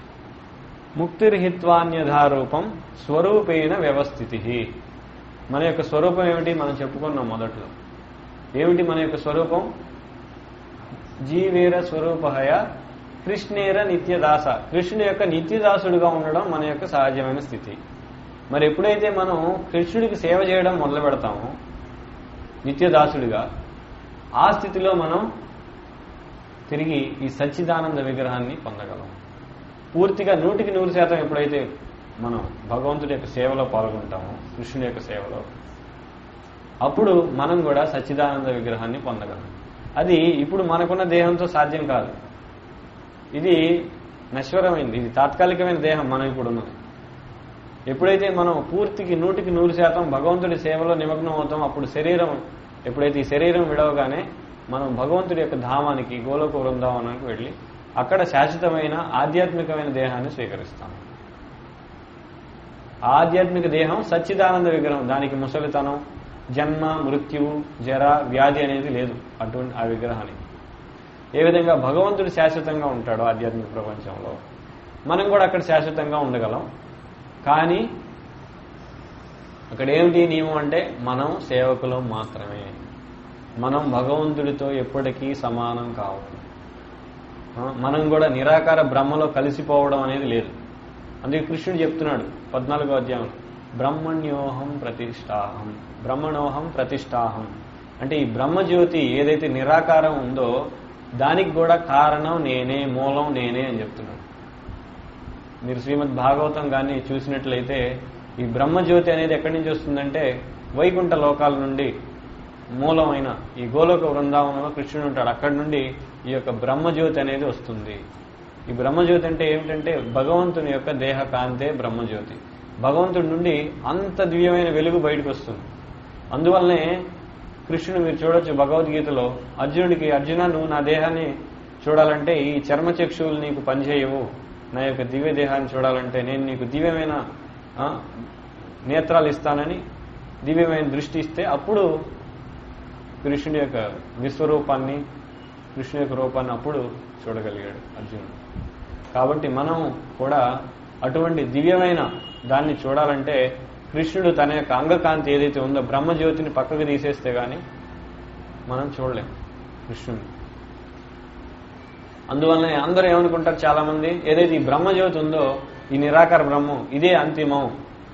ముక్తిర్హిత్వాన్యధారూపం స్వరూపేణ వ్యవస్థితి మన యొక్క స్వరూపం ఏమిటి మనం చెప్పుకున్నాం మొదట్లో ఏమిటి మన యొక్క స్వరూపం జీవేర స్వరూపహయ కృష్ణేర నిత్యదాస కృష్ణుడి యొక్క నిత్యదాసుడుగా ఉండడం మన యొక్క సహజమైన స్థితి మరి ఎప్పుడైతే మనం కృష్ణుడికి సేవ చేయడం మొదలు పెడతామో నిత్యదాసుడిగా ఆ స్థితిలో మనం తిరిగి ఈ సచ్చిదానంద విగ్రహాన్ని పొందగలం పూర్తిగా నూటికి నూరు శాతం ఎప్పుడైతే మనం భగవంతుడి యొక్క సేవలో పాల్గొంటామో కృష్ణుడి యొక్క సేవలో అప్పుడు మనం కూడా సచ్చిదానంద విగ్రహాన్ని పొందగలం అది ఇప్పుడు మనకున్న దేహంతో సాధ్యం కాదు ఇది నశ్వరమైంది ఇది తాత్కాలికమైన దేహం మనం ఇప్పుడు ఉన్నది ఎప్పుడైతే మనం పూర్తికి నూటికి నూరు శాతం భగవంతుడి సేవలో నిమగ్నం అవుతాం అప్పుడు శరీరం ఎప్పుడైతే ఈ శరీరం విడవగానే మనం భగవంతుడి యొక్క ధామానికి గోలోక బృందావనానికి వెళ్ళి అక్కడ శాశ్వతమైన ఆధ్యాత్మికమైన దేహాన్ని స్వీకరిస్తాం ఆధ్యాత్మిక దేహం సచ్చిదానంద విగ్రహం దానికి ముసలితనం జన్మ మృత్యువు జర వ్యాధి అనేది లేదు అటువంటి ఆ విగ్రహానికి ఏ విధంగా భగవంతుడు శాశ్వతంగా ఉంటాడో ఆధ్యాత్మిక ప్రపంచంలో మనం కూడా అక్కడ శాశ్వతంగా ఉండగలం కానీ అక్కడ ఏమిటి నియమం అంటే మనం సేవకులం మాత్రమే మనం భగవంతుడితో ఎప్పటికీ సమానం కావాలి ఆ, మనం కూడా నిరాకార బ్రహ్మలో కలిసిపోవడం అనేది లేదు అందుకే కృష్ణుడు చెప్తున్నాడు పద్నాలుగో అధ్యాయం బ్రహ్మణ్యోహం ప్రతిష్టాహం బ్రహ్మణోహం ప్రతిష్టాహం అంటే ఈ బ్రహ్మజ్యోతి ఏదైతే నిరాకారం ఉందో దానికి కూడా కారణం నేనే మూలం నేనే అని చెప్తున్నాడు మీరు శ్రీమద్ భాగవతం కానీ చూసినట్లయితే ఈ బ్రహ్మజ్యోతి అనేది ఎక్కడి నుంచి వస్తుందంటే వైకుంఠ లోకాల నుండి మూలమైన ఈ గోలోక బృందావనంలో కృష్ణుడు ఉంటాడు అక్కడి నుండి ఈ యొక్క బ్రహ్మజ్యోతి అనేది వస్తుంది ఈ బ్రహ్మజ్యోతి అంటే ఏమిటంటే భగవంతుని యొక్క దేహ కాంతే బ్రహ్మజ్యోతి భగవంతుడి నుండి అంత దివ్యమైన వెలుగు బయటకు వస్తుంది అందువల్లనే కృష్ణుడు మీరు చూడొచ్చు భగవద్గీతలో అర్జునుడికి అర్జున నువ్వు నా దేహాన్ని చూడాలంటే ఈ చర్మచక్షువులు నీకు పనిచేయవు నా యొక్క దివ్య దేహాన్ని చూడాలంటే నేను నీకు దివ్యమైన ఆ, నేత్రాలు ఇస్తానని దివ్యమైన దృష్టి ఇస్తే అప్పుడు కృష్ణుడి యొక్క విశ్వరూపాన్ని కృష్ణుడి యొక్క రూపాన్ని అప్పుడు చూడగలిగాడు అర్జునుడు కాబట్టి మనం కూడా అటువంటి దివ్యమైన దాన్ని చూడాలంటే కృష్ణుడు తన యొక్క అంగకాంతి ఏదైతే ఉందో బ్రహ్మజ్యోతిని పక్కకు తీసేస్తే గాని మనం చూడలేం కృష్ణుడిని అందువల్లనే అందరూ ఏమనుకుంటారు చాలా మంది ఏదైతే ఈ బ్రహ్మజ్యోతి ఉందో ఈ నిరాకార బ్రహ్మం ఇదే అంతిమం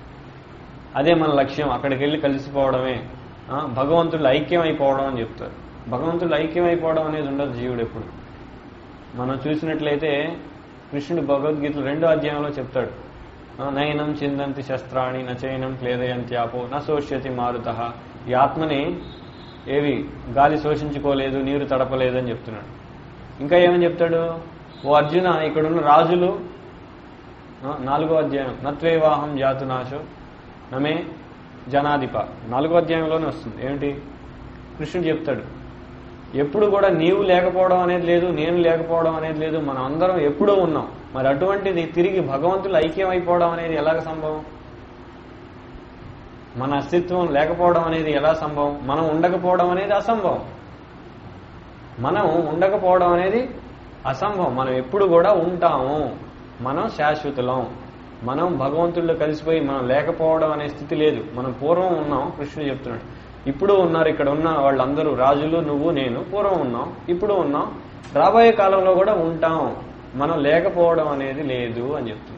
అదే మన లక్ష్యం అక్కడికి వెళ్ళి కలిసిపోవడమే ఆ, భగవంతుడు ఐక్యం అయిపోవడం అని చెప్తారు భగవంతుడు ఐక్యం అయిపోవడం అనేది ఉండదు జీవుడు ఎప్పుడు మనం చూసినట్లయితే కృష్ణుడు భగవద్గీతలు రెండో అధ్యాయంలో చెప్తాడు ఆ, నయనం చిందంతి శస్త్రాణి నచయనం క్లేదయంత్యాపో న శోష్యతి మారుత ఈ ఆత్మని ఏవి గాలి శోషించుకోలేదు నీరు తడపలేదు అని చెప్తున్నాడు ఇంకా ఏమని చెప్తాడు ఓ అర్జున ఇక్కడున్న రాజులు ఆ, నాలుగో అధ్యాయం నత్వేవాహం జాతునాశో నమే జనాధిప నాలుగో అధ్యాయంలోనే వస్తుంది ఏమిటి కృష్ణుడు చెప్తాడు ఎప్పుడు కూడా నీవు లేకపోవడం అనేది లేదు నేను లేకపోవడం అనేది లేదు మనం అందరం ఎప్పుడూ ఉన్నాం మరి అటువంటిది తిరిగి భగవంతులు ఐక్యం అయిపోవడం అనేది ఎలాగ సంభవం మన అస్తిత్వం లేకపోవడం అనేది ఎలా సంభవం మనం ఉండకపోవడం అనేది అసంభవం మనం ఉండకపోవడం అనేది అసంభవం మనం ఎప్పుడు కూడా ఉంటాము మనం శాశ్వతులం మనం భగవంతుడిలో కలిసిపోయి మనం లేకపోవడం అనే స్థితి లేదు మనం పూర్వం ఉన్నాం కృష్ణుడు చెప్తున్నాడు ఇప్పుడు ఉన్నారు ఇక్కడ ఉన్న వాళ్ళందరూ రాజులు నువ్వు నేను పూర్వం ఉన్నాం ఇప్పుడు ఉన్నాం రాబోయే కాలంలో కూడా ఉంటాం మనం లేకపోవడం అనేది లేదు అని చెప్తున్నాడు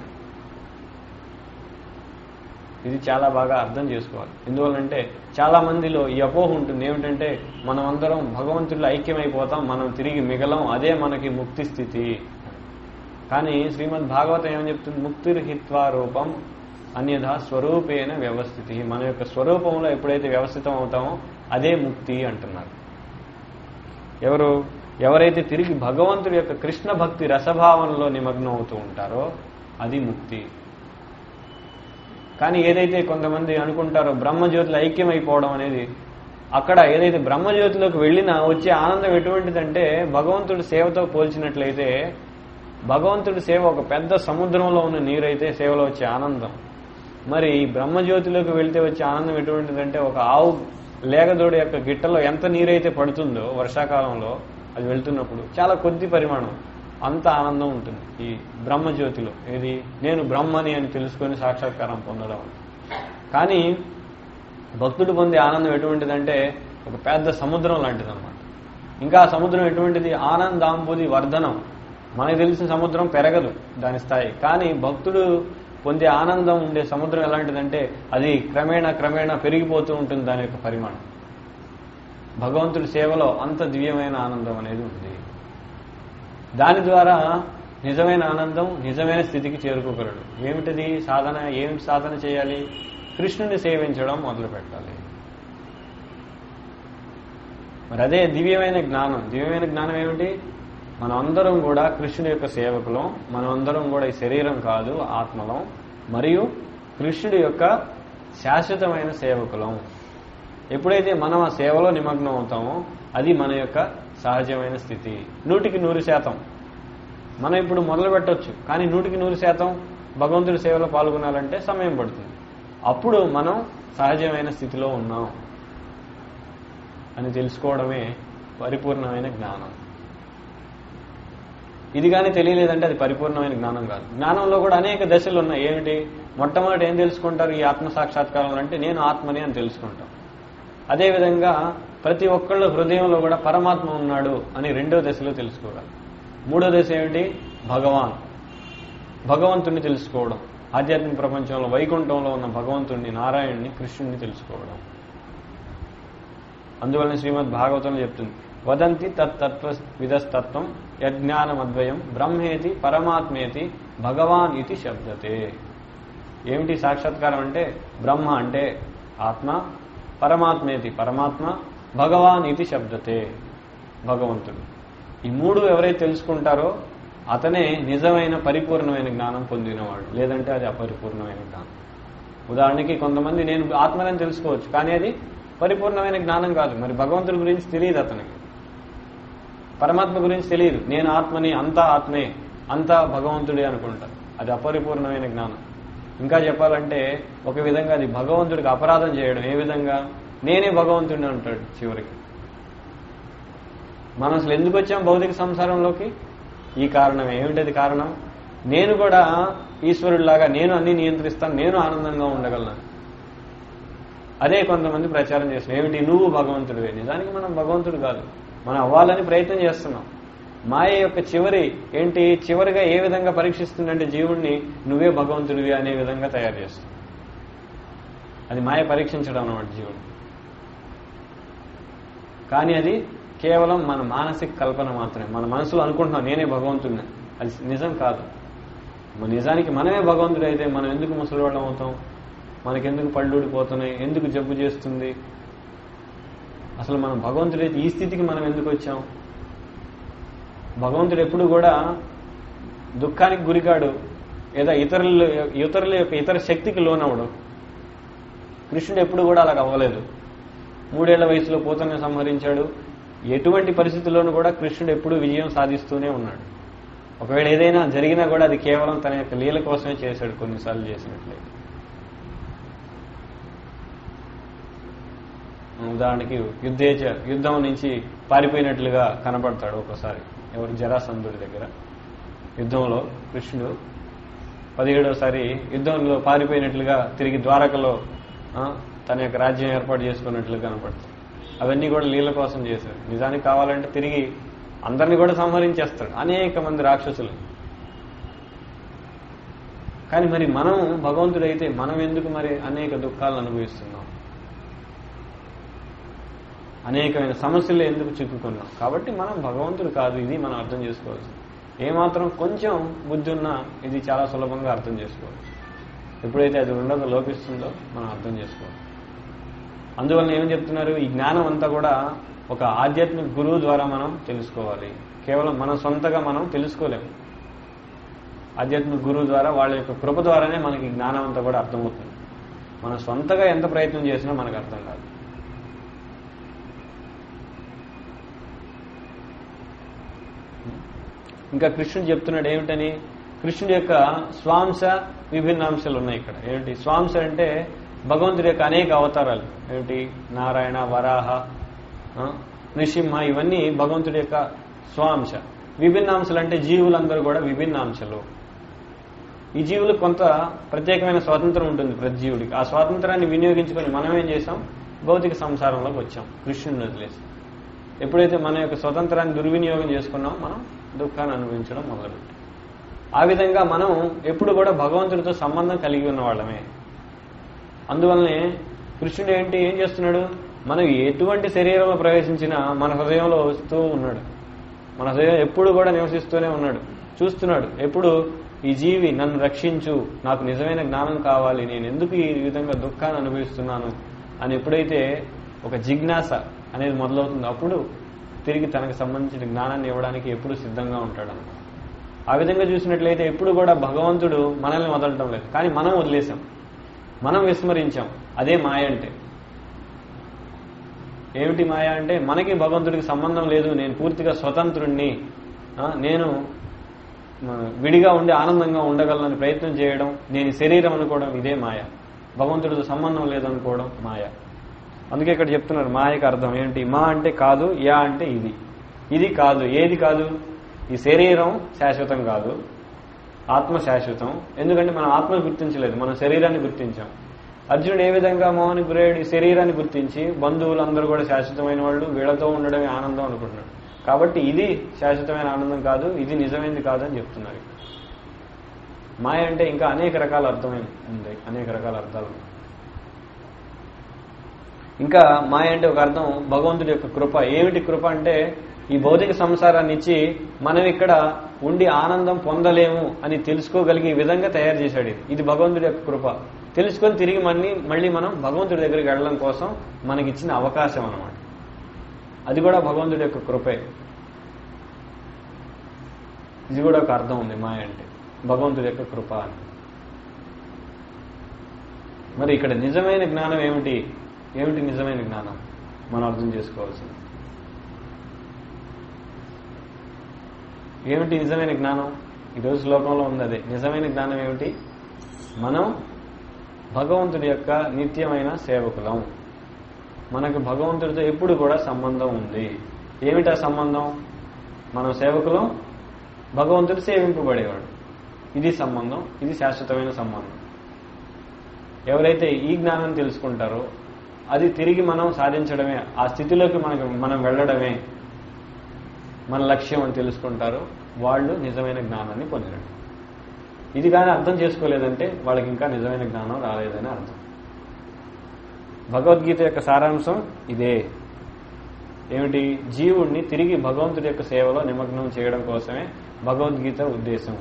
ఇది చాలా బాగా అర్థం చేసుకోవాలి ఎందువల్లంటే చాలా మందిలో ఈ అపోహ ఉంటుంది ఏమిటంటే మనం అందరం భగవంతుడిలో ఐక్యమైపోతాం మనం తిరిగి మిగలం అదే మనకి ముక్తి స్థితి కానీ శ్రీమద్ భాగవతం ఏమని చెప్తుంది ముక్తిర్హిత్వా రూపం అన్యథా స్వరూపేణ వ్యవస్థితి మన యొక్క స్వరూపంలో ఎప్పుడైతే వ్యవస్థితం అవుతామో అదే ముక్తి అంటున్నారు ఎవరు ఎవరైతే తిరిగి భగవంతుడి యొక్క కృష్ణ భక్తి రసభావనలో నిమగ్నం అవుతూ ఉంటారో అది ముక్తి కానీ ఏదైతే కొంతమంది అనుకుంటారో బ్రహ్మజ్యోతిలో ఐక్యమైపోవడం అనేది అక్కడ ఏదైతే బ్రహ్మజ్యోతిలోకి వెళ్ళినా వచ్చే ఆనందం ఎటువంటిదంటే భగవంతుడి సేవతో పోల్చినట్లయితే భగవంతుడి సేవ ఒక పెద్ద సముద్రంలో ఉన్న నీరైతే సేవలో వచ్చే ఆనందం మరి ఈ బ్రహ్మజ్యోతిలోకి వెళ్తే వచ్చే ఆనందం ఎటువంటిదంటే ఒక ఆవు లేగదోడి యొక్క గిట్టలో ఎంత నీరైతే పడుతుందో వర్షాకాలంలో అది వెళ్తున్నప్పుడు చాలా కొద్ది పరిమాణం అంత ఆనందం ఉంటుంది ఈ బ్రహ్మజ్యోతిలో ఇది నేను బ్రహ్మని అని తెలుసుకొని సాక్షాత్కారం పొందడం కానీ భక్తుడు పొందే ఆనందం ఎటువంటిదంటే ఒక పెద్ద సముద్రం లాంటిది అనమాట ఇంకా ఆ సముద్రం ఎటువంటిది ఆనందాంబుది వర్ధనం మనకు తెలిసిన సముద్రం పెరగదు దాని స్థాయి కానీ భక్తుడు పొందే ఆనందం ఉండే సముద్రం ఎలాంటిదంటే అది క్రమేణా క్రమేణా పెరిగిపోతూ ఉంటుంది దాని యొక్క పరిమాణం భగవంతుడి సేవలో అంత దివ్యమైన ఆనందం అనేది ఉంది దాని ద్వారా నిజమైన ఆనందం నిజమైన స్థితికి చేరుకోగలడు ఏమిటిది సాధన ఏమిటి సాధన చేయాలి కృష్ణుని సేవించడం మొదలు పెట్టాలి మరి అదే దివ్యమైన జ్ఞానం దివ్యమైన జ్ఞానం ఏమిటి మనం అందరం కూడా కృష్ణుడి యొక్క సేవకులం మనం అందరం కూడా ఈ శరీరం కాదు ఆత్మలం మరియు కృష్ణుడి యొక్క శాశ్వతమైన సేవకులం ఎప్పుడైతే మనం ఆ సేవలో నిమగ్నం అవుతామో అది మన యొక్క సహజమైన స్థితి నూటికి నూరు శాతం మనం ఇప్పుడు మొదలు పెట్టవచ్చు కానీ నూటికి నూరు శాతం భగవంతుడి సేవలో పాల్గొనాలంటే సమయం పడుతుంది అప్పుడు మనం సహజమైన స్థితిలో ఉన్నాం అని తెలుసుకోవడమే పరిపూర్ణమైన జ్ఞానం ఇది కానీ తెలియలేదంటే అది పరిపూర్ణమైన జ్ఞానం కాదు జ్ఞానంలో కూడా అనేక దశలు ఉన్నాయి ఏమిటి మొట్టమొదటి ఏం తెలుసుకుంటారు ఈ ఆత్మ సాక్షాత్కారం అంటే నేను ఆత్మని అని తెలుసుకుంటాం అదేవిధంగా ప్రతి ఒక్కళ్ళ హృదయంలో కూడా పరమాత్మ ఉన్నాడు అని రెండో దశలో తెలుసుకోవాలి మూడో దశ ఏమిటి భగవాన్ భగవంతుణ్ణి తెలుసుకోవడం ఆధ్యాత్మిక ప్రపంచంలో వైకుంఠంలో ఉన్న భగవంతుణ్ణి నారాయణుని కృష్ణుణ్ణి తెలుసుకోవడం అందువలన శ్రీమద్ భాగవతంలో చెప్తుంది వదంతి తత్తత్వ విధస్తత్వం యజ్ఞానమద్వయం బ్రహ్మేతి పరమాత్మేతి భగవాన్ ఇది శబ్దతే ఏమిటి సాక్షాత్కారం అంటే బ్రహ్మ అంటే ఆత్మ పరమాత్మేతి పరమాత్మ భగవాన్ ఇది శబ్దతే భగవంతుడు ఈ మూడు ఎవరైతే తెలుసుకుంటారో అతనే నిజమైన పరిపూర్ణమైన జ్ఞానం పొందినవాడు లేదంటే అది అపరిపూర్ణమైన జ్ఞానం ఉదాహరణకి కొంతమంది నేను ఆత్మని తెలుసుకోవచ్చు కానీ అది పరిపూర్ణమైన జ్ఞానం కాదు మరి భగవంతుడి గురించి తెలియదు అతనికి పరమాత్మ గురించి తెలియదు నేను ఆత్మని అంతా ఆత్మే అంతా భగవంతుడే అనుకుంటారు అది అపరిపూర్ణమైన జ్ఞానం ఇంకా చెప్పాలంటే ఒక విధంగా అది భగవంతుడికి అపరాధం చేయడం ఏ విధంగా నేనే భగవంతుడిని అంటాడు చివరికి మనం అసలు ఎందుకు వచ్చాం భౌతిక సంసారంలోకి ఈ కారణమే ఏమిటది కారణం నేను కూడా ఈశ్వరుడిలాగా నేను అన్ని నియంత్రిస్తాను నేను ఆనందంగా ఉండగలను అదే కొంతమంది ప్రచారం చేస్తున్నాం ఏమిటి నువ్వు భగవంతుడివే నిజానికి మనం భగవంతుడు కాదు మనం అవ్వాలని ప్రయత్నం చేస్తున్నాం మాయ యొక్క చివరి ఏంటి చివరిగా ఏ విధంగా పరీక్షిస్తుందంటే జీవుణ్ణి నువ్వే భగవంతుడివి అనే విధంగా తయారు చేస్తుంది అది మాయ పరీక్షించడం అన్నమాట జీవుడు కానీ అది కేవలం మన మానసిక కల్పన మాత్రమే మన మనసులో అనుకుంటున్నాం నేనే భగవంతుడిని అది నిజం కాదు మన నిజానికి మనమే భగవంతుడు అయితే మనం ఎందుకు ముసలివాళ్ళం అవుతాం మనకెందుకు పళ్ళు ఊడిపోతున్నాయి ఎందుకు జబ్బు చేస్తుంది అసలు మనం భగవంతుడైతే ఈ స్థితికి మనం ఎందుకు వచ్చాం భగవంతుడు ఎప్పుడు కూడా దుఃఖానికి గురికాడు లేదా ఇతరుల ఇతరుల యొక్క ఇతర శక్తికి లోనవడు కృష్ణుడు ఎప్పుడు కూడా అలాగ అవ్వలేదు మూడేళ్ల వయసులో పూతను సంహరించాడు ఎటువంటి పరిస్థితుల్లోనూ కూడా కృష్ణుడు ఎప్పుడు విజయం సాధిస్తూనే ఉన్నాడు ఒకవేళ ఏదైనా జరిగినా కూడా అది కేవలం తన యొక్క లీల కోసమే చేశాడు కొన్నిసార్లు చేసినట్లయితే ఉదాహరణకి యుద్ధేచ యుద్ధం నుంచి పారిపోయినట్లుగా కనబడతాడు ఒకసారి ఎవరు జరాసంధుడి దగ్గర యుద్ధంలో కృష్ణుడు పదిహేడవసారి యుద్ధంలో పారిపోయినట్లుగా తిరిగి ద్వారకలో ఆ, తన యొక్క రాజ్యం ఏర్పాటు చేసుకున్నట్లుగా కనపడతాడు అవన్నీ కూడా లీల కోసం చేశాడు నిజానికి కావాలంటే తిరిగి అందరిని కూడా సంహరించేస్తాడు అనేక మంది రాక్షసులు కానీ మరి మనం భగవంతుడైతే మనం ఎందుకు మరి అనేక దుఃఖాలను అనుభవిస్తున్నాం అనేకమైన సమస్యలు ఎందుకు చిక్కుకున్నాం కాబట్టి మనం భగవంతుడు కాదు ఇది మనం అర్థం చేసుకోవచ్చు ఏమాత్రం కొంచెం బుద్ధి ఉన్నా ఇది చాలా సులభంగా అర్థం చేసుకోవచ్చు ఎప్పుడైతే అది ఉండదో లోపిస్తుందో మనం అర్థం చేసుకోవాలి అందువలన ఏం చెప్తున్నారు ఈ జ్ఞానం అంతా కూడా ఒక ఆధ్యాత్మిక గురువు ద్వారా మనం తెలుసుకోవాలి కేవలం మన సొంతగా మనం తెలుసుకోలేము ఆధ్యాత్మిక గురువు ద్వారా వాళ్ళ యొక్క కృప ద్వారానే మనకి ఈ జ్ఞానం అంతా కూడా అర్థమవుతుంది మన సొంతగా ఎంత ప్రయత్నం చేసినా మనకు అర్థం కాదు ఇంకా కృష్ణుడు చెప్తున్నాడు ఏమిటని కృష్ణుడి యొక్క స్వాంశ విభిన్నాంశాలు ఉన్నాయి ఇక్కడ ఏమిటి స్వాంశ అంటే భగవంతుడి యొక్క అనేక అవతారాలు ఏమిటి నారాయణ వరాహ ఆ, నృసింహ ఇవన్నీ భగవంతుడి యొక్క స్వాంశ విభిన్నాంశాలు అంటే జీవులందరూ కూడా విభిన్నాంశాలు ఈ జీవులకు కొంత ప్రత్యేకమైన స్వాతంత్రం ఉంటుంది ప్రతి జీవుడికి ఆ స్వాతంత్రాన్ని వినియోగించుకొని మనం ఏం చేసాం భౌతిక సంసారంలోకి వచ్చాం కృష్ణుని వదిలేసి ఎప్పుడైతే మన యొక్క స్వతంత్రాన్ని దుర్వినియోగం చేసుకున్నాం మనం దుఃఖాన్ని అనుభవించడం మొదలుపెట్టాం ఆ విధంగా మనం ఎప్పుడు కూడా భగవంతుడితో సంబంధం కలిగి ఉన్న వాళ్ళమే అందువల్లనే కృష్ణుడు ఏంటి ఏం చేస్తున్నాడు మనం ఎటువంటి శరీరంలో ప్రవేశించినా మన హృదయంలో వస్తూ ఉన్నాడు మన హృదయం ఎప్పుడు కూడా నివసిస్తూనే ఉన్నాడు చూస్తున్నాడు ఎప్పుడు ఈ జీవి నన్ను రక్షించు నాకు నిజమైన జ్ఞానం కావాలి నేను ఎందుకు ఈ విధంగా దుఃఖాన్ని అనుభవిస్తున్నాను అని ఎప్పుడైతే ఒక జిజ్ఞాస అనేది మొదలవుతుందో అప్పుడు తిరిగి తనకు సంబంధించిన జ్ఞానాన్ని ఇవ్వడానికి ఎప్పుడు సిద్ధంగా ఉంటాడు అన్నమాట ఆ విధంగా చూసినట్లయితే ఎప్పుడు కూడా భగవంతుడు మనల్ని వదలటం లేదు కానీ మనం వదిలేసాం మనం విస్మరించాం అదే మాయ అంటే ఏమిటి మాయ అంటే మనకి భగవంతుడికి సంబంధం లేదు నేను పూర్తిగా స్వతంత్రుణ్ణి ఆ, నేను ఆ, విడిగా ఉండి ఆనందంగా ఉండగలనని ప్రయత్నం చేయడం నేను ఈ శరీరం అనుకోవడం ఇదే మాయ భగవంతుడితో సంబంధం లేదనుకోవడం మాయ అందుకే ఇక్కడ చెప్తున్నారు మాయకు అర్థం ఏంటి మా అంటే కాదు యా అంటే ఇది ఇది కాదు ఏది కాదు ఈ శరీరం శాశ్వతం కాదు ఆత్మ శాశ్వతం ఎందుకంటే మనం ఆత్మను గుర్తించలేదు మనం శరీరాన్ని గుర్తించాం అర్జునుడు ఏ విధంగా మోహన్ గురేడు ఈ శరీరాన్ని గుర్తించి బంధువులందరూ కూడా శాశ్వతమైన వాళ్ళు వీళ్ళతో ఉండడమే ఆనందం అనుకుంటున్నాడు కాబట్టి ఇది శాశ్వతమైన ఆనందం కాదు ఇది నిజమైనది కాదు అని చెప్తున్నారు ఇక్కడ. మాయ అంటే ఇంకా అనేక రకాల అర్థమైన ఉంది అనేక రకాల అర్థాలు ఉన్నాయి. ఇంకా మాయ అంటే ఒక అర్థం భగవంతుడి యొక్క కృప ఏమిటి కృప అంటే ఈ భౌతిక సంసారాన్ని ఇచ్చి మనం ఇక్కడ ఉండి ఆనందం పొందలేము అని తెలుసుకోగలిగే విధంగా తయారు చేశాడు ఇది ఇది భగవంతుడి యొక్క కృప తెలుసుకొని తిరిగి మళ్ళీ మళ్ళీ మనం భగవంతుడి దగ్గరికి వెళ్ళడం కోసం మనకిచ్చిన అవకాశం అన్నమాట అది కూడా భగవంతుడి యొక్క కృపే ఇది కూడా ఒక అర్థం ఉంది మాయ అంటే భగవంతుడి యొక్క కృప అని మరి ఇక్కడ నిజమైన జ్ఞానం ఏమిటి ఏమిటి నిజమైన జ్ఞానం మనం అర్థం చేసుకోవాల్సింది ఏమిటి నిజమైన జ్ఞానం ఈరోజు శ్లోకంలో ఉంది అదే నిజమైన జ్ఞానం ఏమిటి మనం భగవంతుడి యొక్క నిత్యమైన సేవకులం మనకు భగవంతుడితో ఎప్పుడు కూడా సంబంధం ఉంది ఏమిటి ఆ సంబంధం మనం సేవకులం భగవంతుడు సేవింపబడేవాడు ఇది సంబంధం ఇది శాశ్వతమైన సంబంధం ఎవరైతే ఈ జ్ఞానం తెలుసుకుంటారో అది తిరిగి మనం సాధించడమే ఆ స్థితిలోకి మనకు మనం వెళ్ళడమే మన లక్ష్యం అని తెలుసుకుంటారో వాళ్ళు నిజమైన జ్ఞానాన్ని పొందినట్టు ఇది కానీ అర్థం చేసుకోలేదంటే వాళ్ళకి ఇంకా నిజమైన జ్ఞానం రాలేదని అర్థం భగవద్గీత యొక్క సారాంశం ఇదే ఏమిటి జీవుణ్ణి తిరిగి భగవంతుడి యొక్క సేవలో నిమగ్నం చేయడం కోసమే భగవద్గీత ఉద్దేశం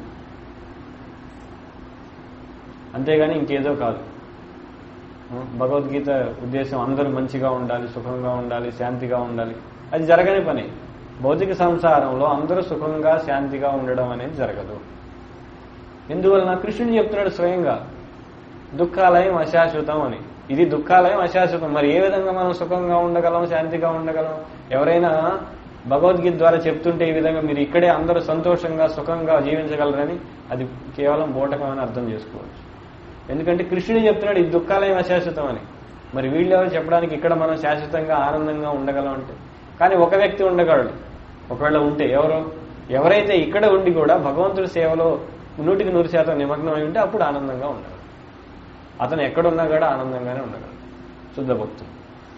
అంతేగాని ఇంకేదో కాదు భగవద్గీత ఉద్దేశం అందరూ మంచిగా ఉండాలి సుఖంగా ఉండాలి శాంతిగా ఉండాలి అది జరగని పని భౌతిక సంసారంలో అందరూ సుఖంగా శాంతిగా ఉండడం అనేది జరగదు ఎందువలన కృష్ణుడు చెప్తున్నాడు స్వయంగా దుఃఖాలయం అశాశ్వతం అని ఇది దుఃఖాలయం అశాశ్వతం మరి ఏ విధంగా మనం సుఖంగా ఉండగలం శాంతిగా ఉండగలం ఎవరైనా భగవద్గీత ద్వారా చెప్తుంటే ఈ విధంగా మీరు ఇక్కడే అందరూ సంతోషంగా సుఖంగా జీవించగలరని అది కేవలం బోటకమని అర్థం చేసుకోవచ్చు ఎందుకంటే కృష్ణుడు చెప్తున్నాడు ఇది దుఃఖాలయం అశాశ్వతం అని మరి వీళ్ళు ఎవరు చెప్పడానికి ఇక్కడ మనం శాశ్వతంగా ఆనందంగా ఉండగలం అంటే కానీ ఒక వ్యక్తి ఉండగలడు ఒకవేళ ఉంటే ఎవరు ఎవరైతే ఇక్కడ ఉండి కూడా భగవంతుడి సేవలో నూటికి నూరు శాతం నిమగ్నం అయి ఉంటే అప్పుడు ఆనందంగా ఉండగలడు అతను ఎక్కడున్నా కూడా ఆనందంగానే ఉండగలడు శుద్ధ భక్తుడు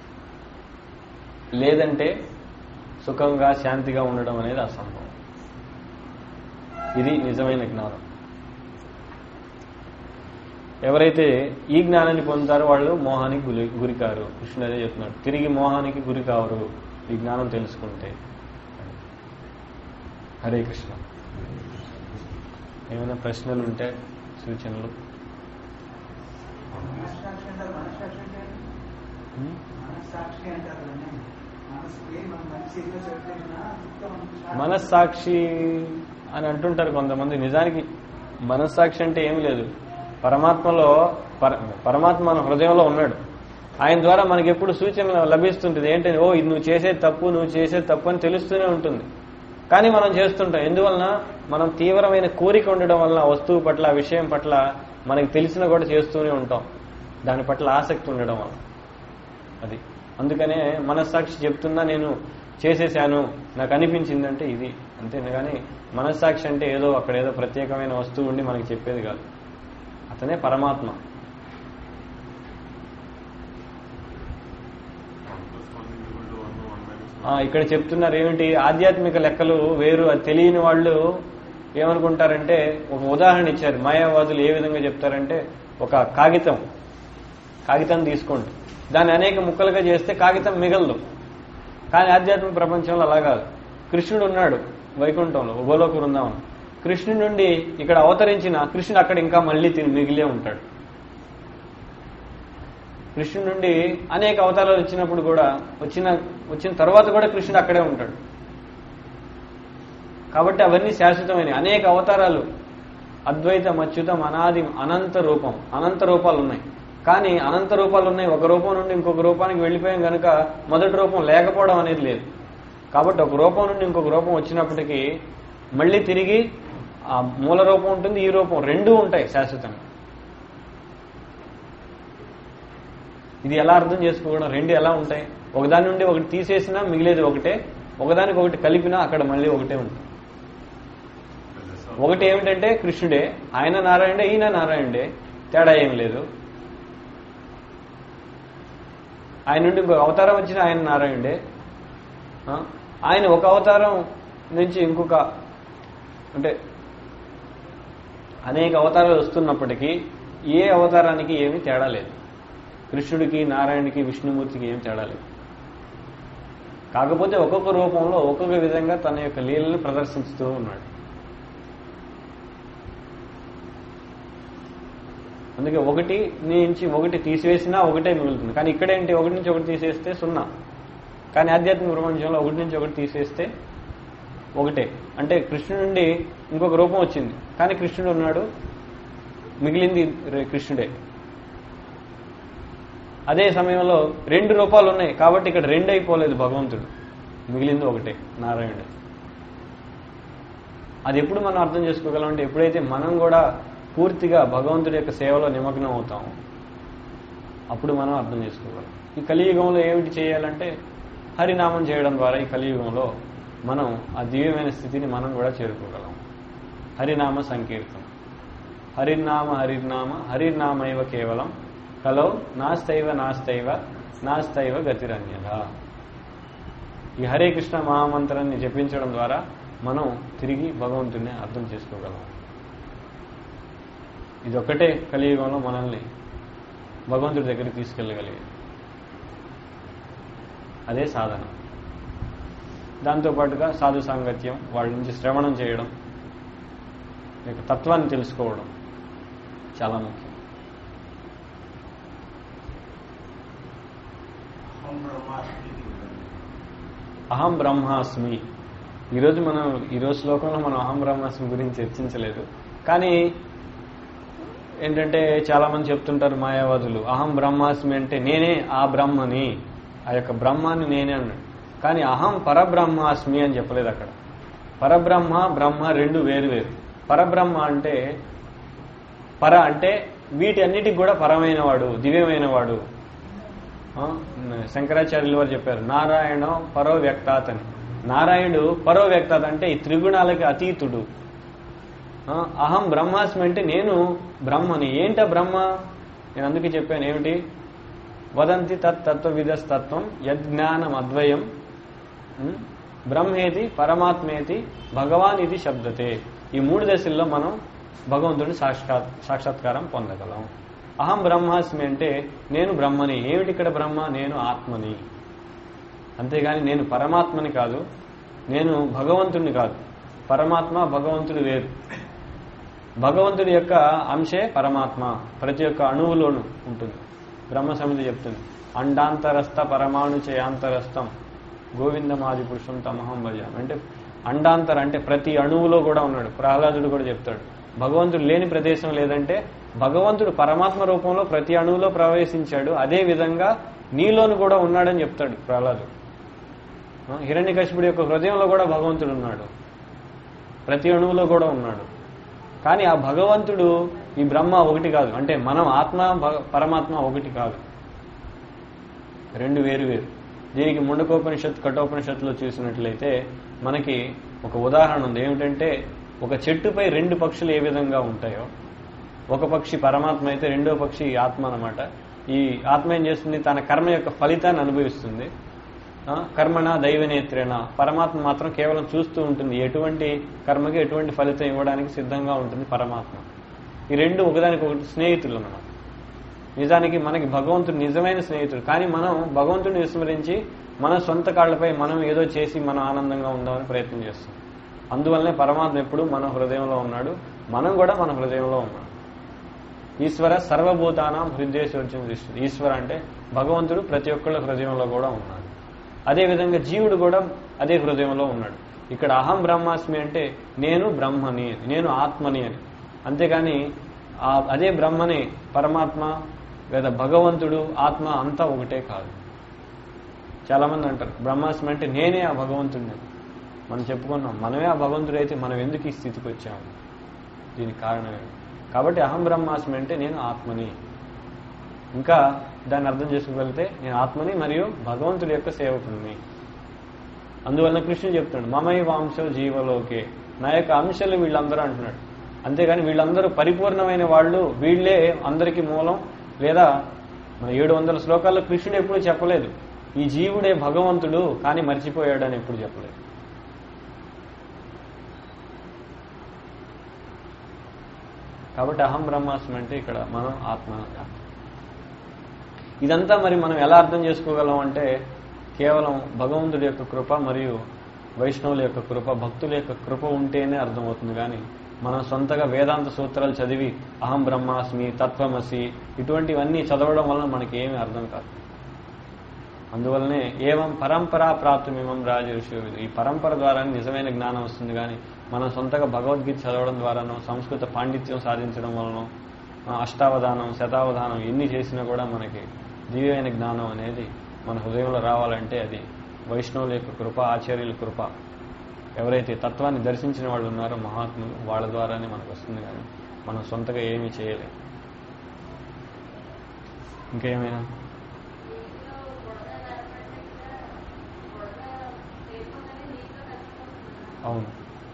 లేదంటే సుఖంగా శాంతిగా ఉండడం అనేది అసంభవం ఇది నిజమైన జ్ఞానం ఎవరైతే ఈ జ్ఞానాన్ని పొందుతారో వాళ్ళు మోహానికి గురి గురికారు కృష్ణుడు అదే చెప్తున్నాడు తిరిగి మోహానికి గురి కావరు ఈ జ్ఞానం తెలుసుకుంటే హరే కృష్ణ ఏమైనా ప్రశ్నలు ఉంటే సూచనలు మనస్సాక్షి అంటారు మనస్సాక్షి అంటే ఉం? మనస్సాక్షి అంటారు దాన్ని. మనసుకి మనం మంచి ఏదో చెప్తున్నా మనస్సాక్షి అని అంటుంటారు కొంతమంది నిజానికి మనస్సాక్షి అంటే ఏమి లేదు పరమాత్మలో పర పరమాత్మ మన హృదయంలో ఉన్నాడు ఆయన ద్వారా మనకి ఎప్పుడు సూచన లభిస్తుంటుంది ఏంటంటే ఓ ఇది నువ్వు చేసే తప్పు నువ్వు చేసే తప్పు అని తెలుస్తూనే ఉంటుంది కానీ మనం చేస్తుంటాం ఎందువలన మనం తీవ్రమైన కోరిక ఉండడం వలన ఆ వస్తువు పట్ల ఆ విషయం పట్ల మనకి తెలిసినా కూడా చేస్తూనే ఉంటాం దాని పట్ల ఆసక్తి ఉండడం వల్ల అది అందుకనే మనస్సాక్షి చెప్తున్నా నేను చేసేసాను నాకు అనిపించిందంటే ఇది అంతేనా కానీ మనస్సాక్షి అంటే ఏదో అక్కడ ఏదో ప్రత్యేకమైన వస్తువు ఉండి మనకి చెప్పేది కాదు అతనే పరమాత్మ ఆ, ఇక్కడ చెప్తున్నారు ఏమిటి ఆధ్యాత్మిక లెక్కలు వేరు అది తెలియని వాళ్ళు ఏమనుకుంటారంటే ఒక ఉదాహరణ ఇచ్చారు మాయావాదులు ఏ విధంగా చెప్తారంటే ఒక కాగితం కాగితం తీసుకోండి దాన్ని అనేక ముక్కలుగా చేస్తే కాగితం మిగలదు కానీ ఆధ్యాత్మిక ప్రపంచంలో అలా కాదు కృష్ణుడు ఉన్నాడు వైకుంఠంలో గోలోక బృందావనం కృష్ణుడి నుండి ఇక్కడ అవతరించిన కృష్ణుడు అక్కడ ఇంకా మళ్ళీ తిరిగి మిగిలే ఉంటాడు కృష్ణుడి నుండి అనేక అవతారాలు వచ్చినప్పుడు కూడా వచ్చిన వచ్చిన తర్వాత కూడా కృష్ణుడు అక్కడే ఉంటాడు కాబట్టి అవన్నీ శాశ్వతమైన అనేక అవతారాలు అద్వైతం అచ్యుతం అనాది అనంత రూపం అనంత రూపాలు ఉన్నాయి కానీ అనంత రూపాలు ఉన్నాయి ఒక రూపం నుండి ఇంకొక రూపానికి వెళ్ళిపోయాం కనుక మొదటి రూపం లేకపోవడం అనేది లేదు కాబట్టి ఒక రూపం నుండి ఇంకొక రూపం వచ్చినప్పటికీ మళ్ళీ తిరిగి ఆ మూల రూపం ఉంటుంది ఈ రూపం రెండూ ఉంటాయి శాశ్వతంగా ఇది ఎలా అర్థం చేసుకోవడం రెండు ఎలా ఉంటాయి ఒకదాని నుండి ఒకటి తీసేసినా మిగిలేది ఒకటే ఒకదానికి ఒకటి కలిపినా అక్కడ మళ్ళీ ఒకటే ఉంటుంది ఒకటి ఏమిటంటే కృష్ణుడే ఆయన నారాయణుడే ఈయన నారాయణుడే తేడా ఏం లేదు ఆయన నుండి ఇంకొక అవతారం వచ్చిన ఆయన నారాయణుడే ఆ? ఆయన ఒక అవతారం నుంచి ఇంకొక అంటే అనేక అవతారాలు వస్తున్నప్పటికీ ఏ అవతారానికి ఏమీ తేడా లేదు కృష్ణుడికి నారాయణుడికి విష్ణుమూర్తికి ఏం తేడా లేదు కాకపోతే ఒక్కొక్క రూపంలో ఒక్కొక్క విధంగా తన యొక్క లీలను ప్రదర్శిస్తూ ఉన్నాడు అందుకే ఒకటి నుంచి ఒకటి తీసివేసినా ఒకటే మిగులుతుంది కానీ ఇక్కడేంటి ఒకటి నుంచి ఒకటి తీసేస్తే సున్నా కానీ ఆధ్యాత్మిక ప్రపంచంలో ఒకటి నుంచి ఒకటి తీసేస్తే ఒకటే అంటే కృష్ణుడి నుండి ఇంకొక రూపం వచ్చింది కానీ కృష్ణుడు ఉన్నాడు మిగిలింది రే- కృష్ణుడే అదే సమయంలో రెండు రూపాలు ఉన్నాయి కాబట్టి ఇక్కడ రెండు అయిపోలేదు భగవంతుడు మిగిలింది ఒకటే నారాయణుడు అది ఎప్పుడు మనం అర్థం చేసుకోగలం అంటే ఎప్పుడైతే మనం కూడా పూర్తిగా భగవంతుడి యొక్క సేవలో నిమగ్నం అవుతామో అప్పుడు మనం అర్థం చేసుకోగలం ఈ కలియుగంలో ఏమిటి చేయాలంటే హరినామం చేయడం ద్వారా ఈ కలియుగంలో మనం ఆ దివ్యమైన స్థితిని మనం కూడా చేరుకోగలం హరినామ సంకీర్తనం హరినామ హరినామ హరినామైవ కేవలం కలో నాస్తైవ నాస్తైవ నాస్తైవ గతిరన్యద ఈ హరే కృష్ణ మహామంత్రాన్ని జపించడం ద్వారా మనం తిరిగి భగవంతుడిని అర్థం చేసుకోగలం ఇదొక్కటే కలియుగంలో మనల్ని భగవంతుడి దగ్గరికి తీసుకెళ్ళగలిగేది అదే సాధన దాంతోపాటుగా సాధు సాంగత్యం వాళ్ళ నుంచి శ్రవణం చేయడం యొక్క తత్వాన్ని తెలుసుకోవడం చాలా ముఖ్యం అహం బ్రహ్మాస్మి అహం బ్రహ్మాస్మి ఈరోజు మనం ఈరోజు శ్లోకంలో మనం అహం బ్రహ్మాస్మి గురించి చర్చించలేదు కానీ ఏంటంటే చాలా మంది చెప్తుంటారు మాయావాదులు అహం బ్రహ్మాస్మి అంటే నేనే ఆ బ్రహ్మని ఆ యొక్క బ్రహ్మాన్ని నేనే అన్నాడు కానీ అహం పరబ్రహ్మాస్మి అని చెప్పలేదు అక్కడ పరబ్రహ్మ బ్రహ్మ రెండు వేరు వేరు పరబ్రహ్మ అంటే పర అంటే వీటి అన్నిటికి కూడా పరమైన వాడు దివ్యమైన వాడు ఆ, శంకరాచార్యులు వారు చెప్పారు నారాయణ పరో వ్యక్తాత్ అని నారాయణుడు పరో వ్యక్తాత్ అంటే ఈ త్రిగుణాలకి అతీతుడు ఆ, అహం బ్రహ్మాస్మి అంటే నేను బ్రహ్మని ఏంట బ్రహ్మ నేను అందుకే చెప్పాను ఏమిటి వదంతి తత్ తత్వవిధస్తత్వం యజ్ఞానం అద్వయం ఉం? బ్రహ్మేతి పరమాత్మేతి భగవాన్ ఇది శబ్దతే ఈ మూడు దశల్లో మనం భగవంతుడిని సాక్షాత్ సాక్షాత్కారం పొందగలం అహం బ్రహ్మాస్మి అంటే నేను బ్రహ్మని ఏమిటి ఇక్కడ బ్రహ్మ నేను ఆత్మని అంతేగాని నేను పరమాత్మని కాదు నేను భగవంతుడిని కాదు పరమాత్మ భగవంతుడు వేరు భగవంతుడి యొక్క అంశే పరమాత్మ ప్రతి ఒక్క అణువులోనూ ఉంటుంది బ్రహ్మ సమితి చెప్తుంది అండాంతరస్థ పరమాణు చేయాంతరస్థం గోవిందమాది పురుషం తమహం భజాం అంటే అండాంతర అంటే ప్రతి అణువులో కూడా ఉన్నాడు ప్రహ్లాదుడు కూడా చెప్తాడు భగవంతుడు లేని ప్రదేశం లేదంటే భగవంతుడు పరమాత్మ రూపంలో ప్రతి అణువులో ప్రవేశించాడు అదే విధంగా నీలోను కూడా ఉన్నాడని చెప్తాడు ప్రహ్లాదుడు హిరణ్య యొక్క హృదయంలో కూడా భగవంతుడు ఉన్నాడు ప్రతి అణువులో కూడా ఉన్నాడు కానీ ఆ భగవంతుడు ఈ బ్రహ్మ ఒకటి కాదు అంటే మనం ఆత్మ భగ- పరమాత్మ ఒకటి కాదు రెండు వేరు వేరు దీనికి ముండకోపనిషత్ కఠోపనిషత్తులో చూసినట్లయితే మనకి ఒక ఉదాహరణ ఉంది ఏమిటంటే ఒక చెట్టుపై రెండు పక్షులు ఏ విధంగా ఉంటాయో ఒక పక్షి పరమాత్మ అయితే రెండో పక్షి ఆత్మ అన్నమాట ఈ ఆత్మ ఏం చేస్తుంది తన కర్మ యొక్క ఫలితాన్ని అనుభవిస్తుంది ఆ, కర్మణ దైవనేత్రేణ పరమాత్మ మాత్రం కేవలం చూస్తూ ఉంటుంది ఎటువంటి కర్మకి ఎటువంటి ఫలితం ఇవ్వడానికి సిద్ధంగా ఉంటుంది పరమాత్మ ఈ రెండు ఒకదానికి ఒకటి స్నేహితులు అన్నమాట నిజానికి మనకి భగవంతుడు నిజమైన స్నేహితుడు కానీ మనం భగవంతుడిని విస్మరించి మన సొంత కాళ్ళపై మనం ఏదో చేసి మనం ఆనందంగా ఉందామని ప్రయత్నం చేస్తాం అందువల్లనే పరమాత్మ ఎప్పుడు మన హృదయంలో ఉన్నాడు మనం కూడా మన హృదయంలో ఉన్నాడు ఈశ్వర సర్వభూతానం హృదయేశ్వర్జం దృష్టి ఈశ్వర అంటే భగవంతుడు ప్రతి ఒక్కళ్ళ హృదయంలో కూడా ఉన్నాడు అదేవిధంగా జీవుడు కూడా అదే హృదయంలో ఉన్నాడు ఇక్కడ అహం బ్రహ్మాస్మి అంటే నేను బ్రహ్మని అని, నేను ఆత్మని అని అంతేగాని ఆ అదే బ్రహ్మని పరమాత్మ లేదా భగవంతుడు ఆత్మ అంతా ఒకటే కాదు చాలా మంది అంటారు బ్రహ్మాస్మి అంటే నేనే ఆ భగవంతుడిని మనం చెప్పుకున్నాం మనమే ఆ భగవంతుడు అయితే మనం ఎందుకు ఈ స్థితికి వచ్చాము దీనికి కారణం ఏంటి? కాబట్టి అహం బ్రహ్మాస్మి అంటే నేను ఆత్మని ఇంకా దాన్ని అర్థం చేసుకోగలిగితే నేను ఆత్మని మరియు భగవంతుడి యొక్క సేవకుడిని అందువలన కృష్ణుడు చెప్తున్నాడు మమై వాంశ జీవలోకే నా యొక్క అంశాలు వీళ్ళందరూ అంటున్నాడు అంతేగాని వీళ్ళందరూ పరిపూర్ణమైన వాళ్ళు వీళ్ళే అందరికీ మూలం లేదా మన ఏడు వందల శ్లోకాల్లో కృష్ణుడు ఎప్పుడు చెప్పలేదు ఈ జీవుడే భగవంతుడు కానీ మర్చిపోయాడు అని ఎప్పుడు చెప్పలేదు కాబట్టి అహం బ్రహ్మాస్మి అంటే ఇక్కడ మనం ఆత్మ ఇదంతా మరి మనం ఎలా అర్థం చేసుకోగలం అంటే కేవలం భగవంతుడి యొక్క కృప మరియు వైష్ణవుల యొక్క కృప భక్తుల యొక్క కృప ఉంటేనే అర్థమవుతుంది కానీ మనం సొంతగా వేదాంత సూత్రాలు చదివి అహం బ్రహ్మాస్మి తత్వమసి ఇటువంటివన్నీ చదవడం వలన మనకి ఏమీ అర్థం కాదు అందువల్లనే ఏవం పరంపరా ప్రాప్తమేమం రాజర్షి ఈ పరంపర ద్వారా నిజమైన జ్ఞానం వస్తుంది కానీ మనం సొంతగా భగవద్గీత చదవడం ద్వారానో సంస్కృత పాండిత్యం సాధించడం వలన అష్టావధానం శతావధానం ఎన్ని చేసినా కూడా మనకి దివ్యమైన జ్ఞానం అనేది మన హృదయంలో రావాలంటే అది వైష్ణవుల యొక్క కృప ఆచార్యుల కృప ఎవరైతే తత్వాన్ని దర్శించిన వాళ్ళు ఉన్నారో మహాత్ములు వాళ్ళ ద్వారానే మనకు వస్తుంది కానీ మనం సొంతగా ఏమీ చేయలేం ఇంకేమైనా అవును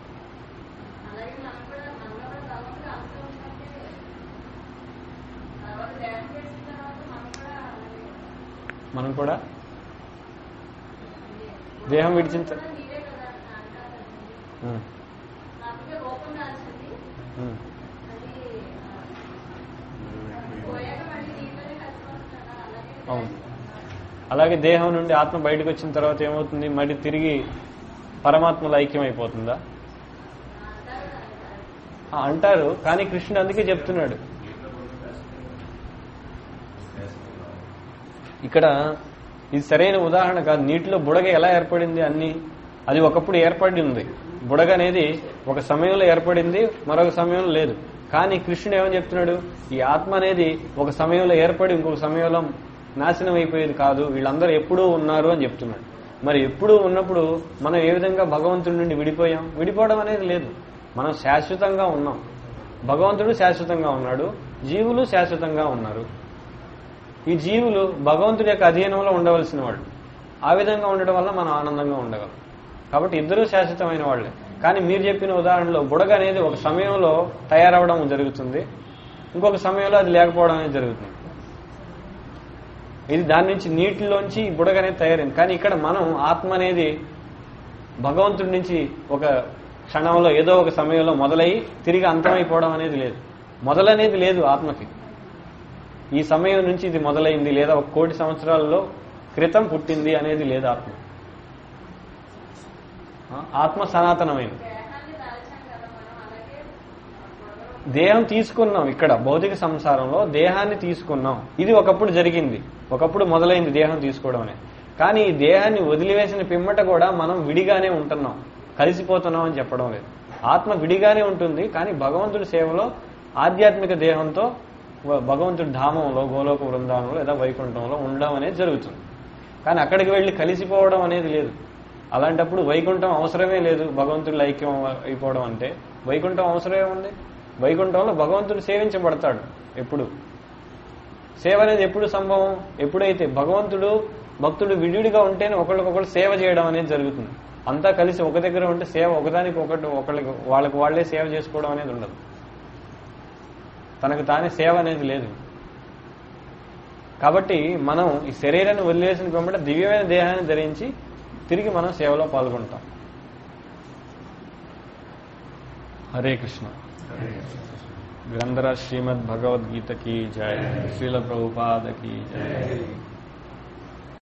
మనం కూడా దేహం విడిచిన త- ఉం, ఉం. అవును అలాగే దేహం నుండి ఆత్మ బయటకు వచ్చిన తర్వాత ఏమవుతుంది మళ్ళీ తిరిగి పరమాత్మలో ఐక్యం అయిపోతుందా ఆ, అంటారు కానీ కృష్ణుడు అందుకే చెప్తున్నాడు ఇక్కడ ఇది సరైన ఉదాహరణ కాదు నీటిలో బుడగ ఎలా ఏర్పడింది అన్ని అది ఒకప్పుడు ఏర్పడి ఉంది బుడగ అనేది ఒక సమయంలో ఏర్పడింది మరొక సమయంలో లేదు కానీ కృష్ణుడు ఏమని చెప్తున్నాడు ఈ ఆత్మ అనేది ఒక సమయంలో ఏర్పడి ఇంకొక సమయంలో నాశనం అయిపోయేది కాదు వీళ్ళందరూ ఎప్పుడూ ఉన్నారు అని చెప్తున్నాడు మరి ఎప్పుడూ ఉన్నప్పుడు మనం ఏ విధంగా భగవంతుడి నుండి విడిపోయాం విడిపోవడం అనేది లేదు మనం శాశ్వతంగా ఉన్నాం భగవంతుడు శాశ్వతంగా ఉన్నాడు జీవులు శాశ్వతంగా ఉన్నారు ఈ జీవులు భగవంతుడి యొక్క అధీనంలో ఉండవలసిన వాళ్ళు ఆ విధంగా ఉండడం వల్ల మనం ఆనందంగా ఉండగలం కాబట్టి ఇద్దరూ శాశ్వతమైన వాళ్ళే కానీ మీరు చెప్పిన ఉదాహరణలో బుడగ అనేది ఒక సమయంలో తయారవడం జరుగుతుంది ఇంకొక సమయంలో అది లేకపోవడం అనేది జరుగుతుంది ఇది దాని నుంచి నీటిలోంచి ఈ బుడగ అనేది తయారైంది కానీ ఇక్కడ మనం ఆత్మ అనేది భగవంతుడి నుంచి ఒక క్షణంలో ఏదో ఒక సమయంలో మొదలై తిరిగి అంతమైపోవడం అనేది లేదు మొదలనేది లేదు ఆత్మకి ఈ సమయం నుంచి ఇది మొదలైంది లేదా ఒక కోటి సంవత్సరాలలో క్రితం పుట్టింది అనేది లేదు ఆత్మ ఆ, ఆత్మ సనాతనమైనది దేహాన్ని దాల్చాం కదా మనం అలాగే దేహం తీసుకున్నాం ఇక్కడ భౌతిక సంసారంలో దేహాన్ని తీసుకున్నాం ఇది ఒకప్పుడు జరిగింది ఒకప్పుడు మొదలైంది దేహం తీసుకోవడం అనేది కానీ ఈ దేహాన్ని వదిలివేసిన పిమ్మట కూడా మనం విడిగానే ఉంటున్నాం కలిసిపోతున్నాం అని చెప్పడం లేదు ఆత్మ విడిగానే ఉంటుంది కానీ భగవంతుడి సేవలో ఆధ్యాత్మిక దేహంతో వ- భగవంతుడి ధామంలో గోలోక బృందానంలో లేదా వైకుంఠంలో ఉండడం అనేది జరుగుతుంది కానీ అక్కడికి వెళ్ళి కలిసిపోవడం అనేది లేదు అలాంటప్పుడు వైకుంఠం అవసరమే లేదు భగవంతుడి ఐక్యం అయిపోవడం అంటే వైకుంఠం అవసరమే ఉంది వైకుంఠంలో భగవంతుడు సేవించబడతాడు ఎప్పుడు సేవ అనేది ఎప్పుడు సంభవం ఎప్పుడైతే భగవంతుడు భక్తుడు విడివిడిగా ఉంటేనే ఒకళ్ళకొకళ్ళు సేవ చేయడం అనేది జరుగుతుంది అంతా కలిసి ఒక దగ్గర ఉంటే సేవ ఒకదానికి ఒకటి ఒకళ్ళకి వాళ్ళకి వాళ్ళే సేవ చేసుకోవడం అనేది ఉండదు తనకు తానే సేవ అనేది లేదు కాబట్టి మనం ఈ శరీరాన్ని వదిలేసిన వెంబడి దివ్యమైన దేహాన్ని ధరించి తిరిగి మనం సేవలో పాల్గొంటాం హరే కృష్ణ గ్రంథరాజ్ శ్రీమద్ భగవద్గీత की जय श्रील प्रभुपाद की जय